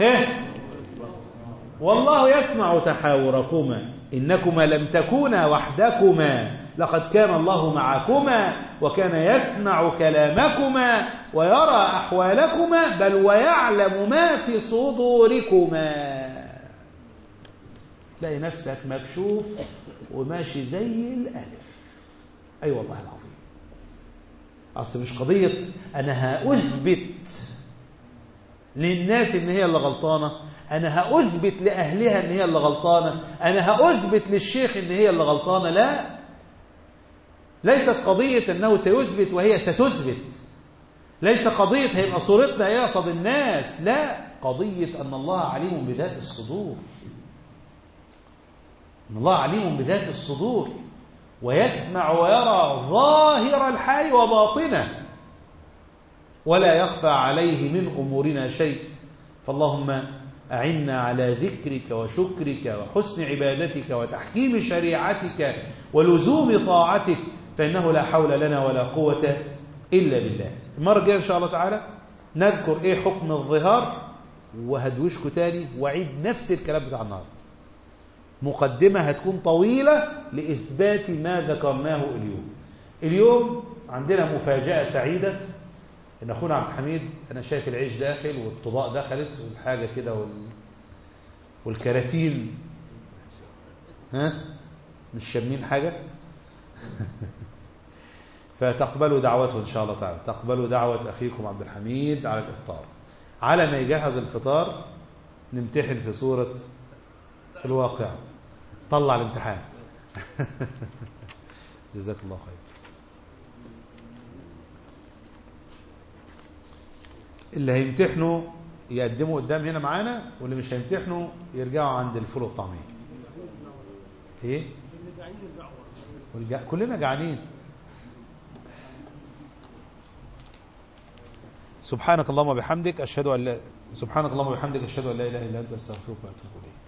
والله يسمع تحاوركما إنكما لم تكونا وحدكما لقد كان الله معكما وكان يسمع كلامكما ويرى أحوالكما بل ويعلم ما في صدوركما تلاقي نفسك مكشوف وماشي زي الألف أي أيوة والله العظيم أصل مش قضية أنا هأثبت للناس إن هي اللي غلطانة أنا هأثبت لأهلها إن هي اللي غلطانة أنا هأثبت للشيخ إن هي اللي غلطانة لا ليست قضية أنه سيثبت وهي ستثبت ليس قضية هيبقى صورتنا يقصد الناس لا قضية أن الله عليم بذات الصدور أن الله عليم بذات الصدور ويسمع ويرى ظاهر الحال وباطنه ولا يخفى عليه من أمورنا شيء فاللهم أعنا على ذكرك وشكرك وحسن عبادتك وتحكيم شريعتك ولزوم طاعتك فإنه لا حول لنا ولا قوة إلا بالله المرة الجاية إن شاء الله تعالى نذكر إيه حكم الظهار وهدوشكم تاني وعيد نفس الكلام بتاع النهارده مقدمة هتكون طويلة لإثبات ما ذكرناه اليوم اليوم عندنا مفاجأة سعيدة إن أخونا عبد الحميد أنا شايف العيش داخل والطباق دخلت والحاجة كده وال... والكراتين ها مش شامين حاجة فتقبلوا دعوته إن شاء الله تعالى تقبلوا دعوة أخيكم عبد الحميد على الإفطار على ما يجهز الفطار نمتحن في سورة الواقع طلع الامتحان جزاك الله خير اللي هيمتحنوا يقدموا قدام هنا معانا واللي مش هيمتحنوا يرجعوا عند الفول والطعميه ايه والجا... كلنا جعانين سبحانك اللهم وبحمدك اشهد ان لا سبحانك اللهم وبحمدك اشهد ان لا اله الا انت استغفرك واتوب اليك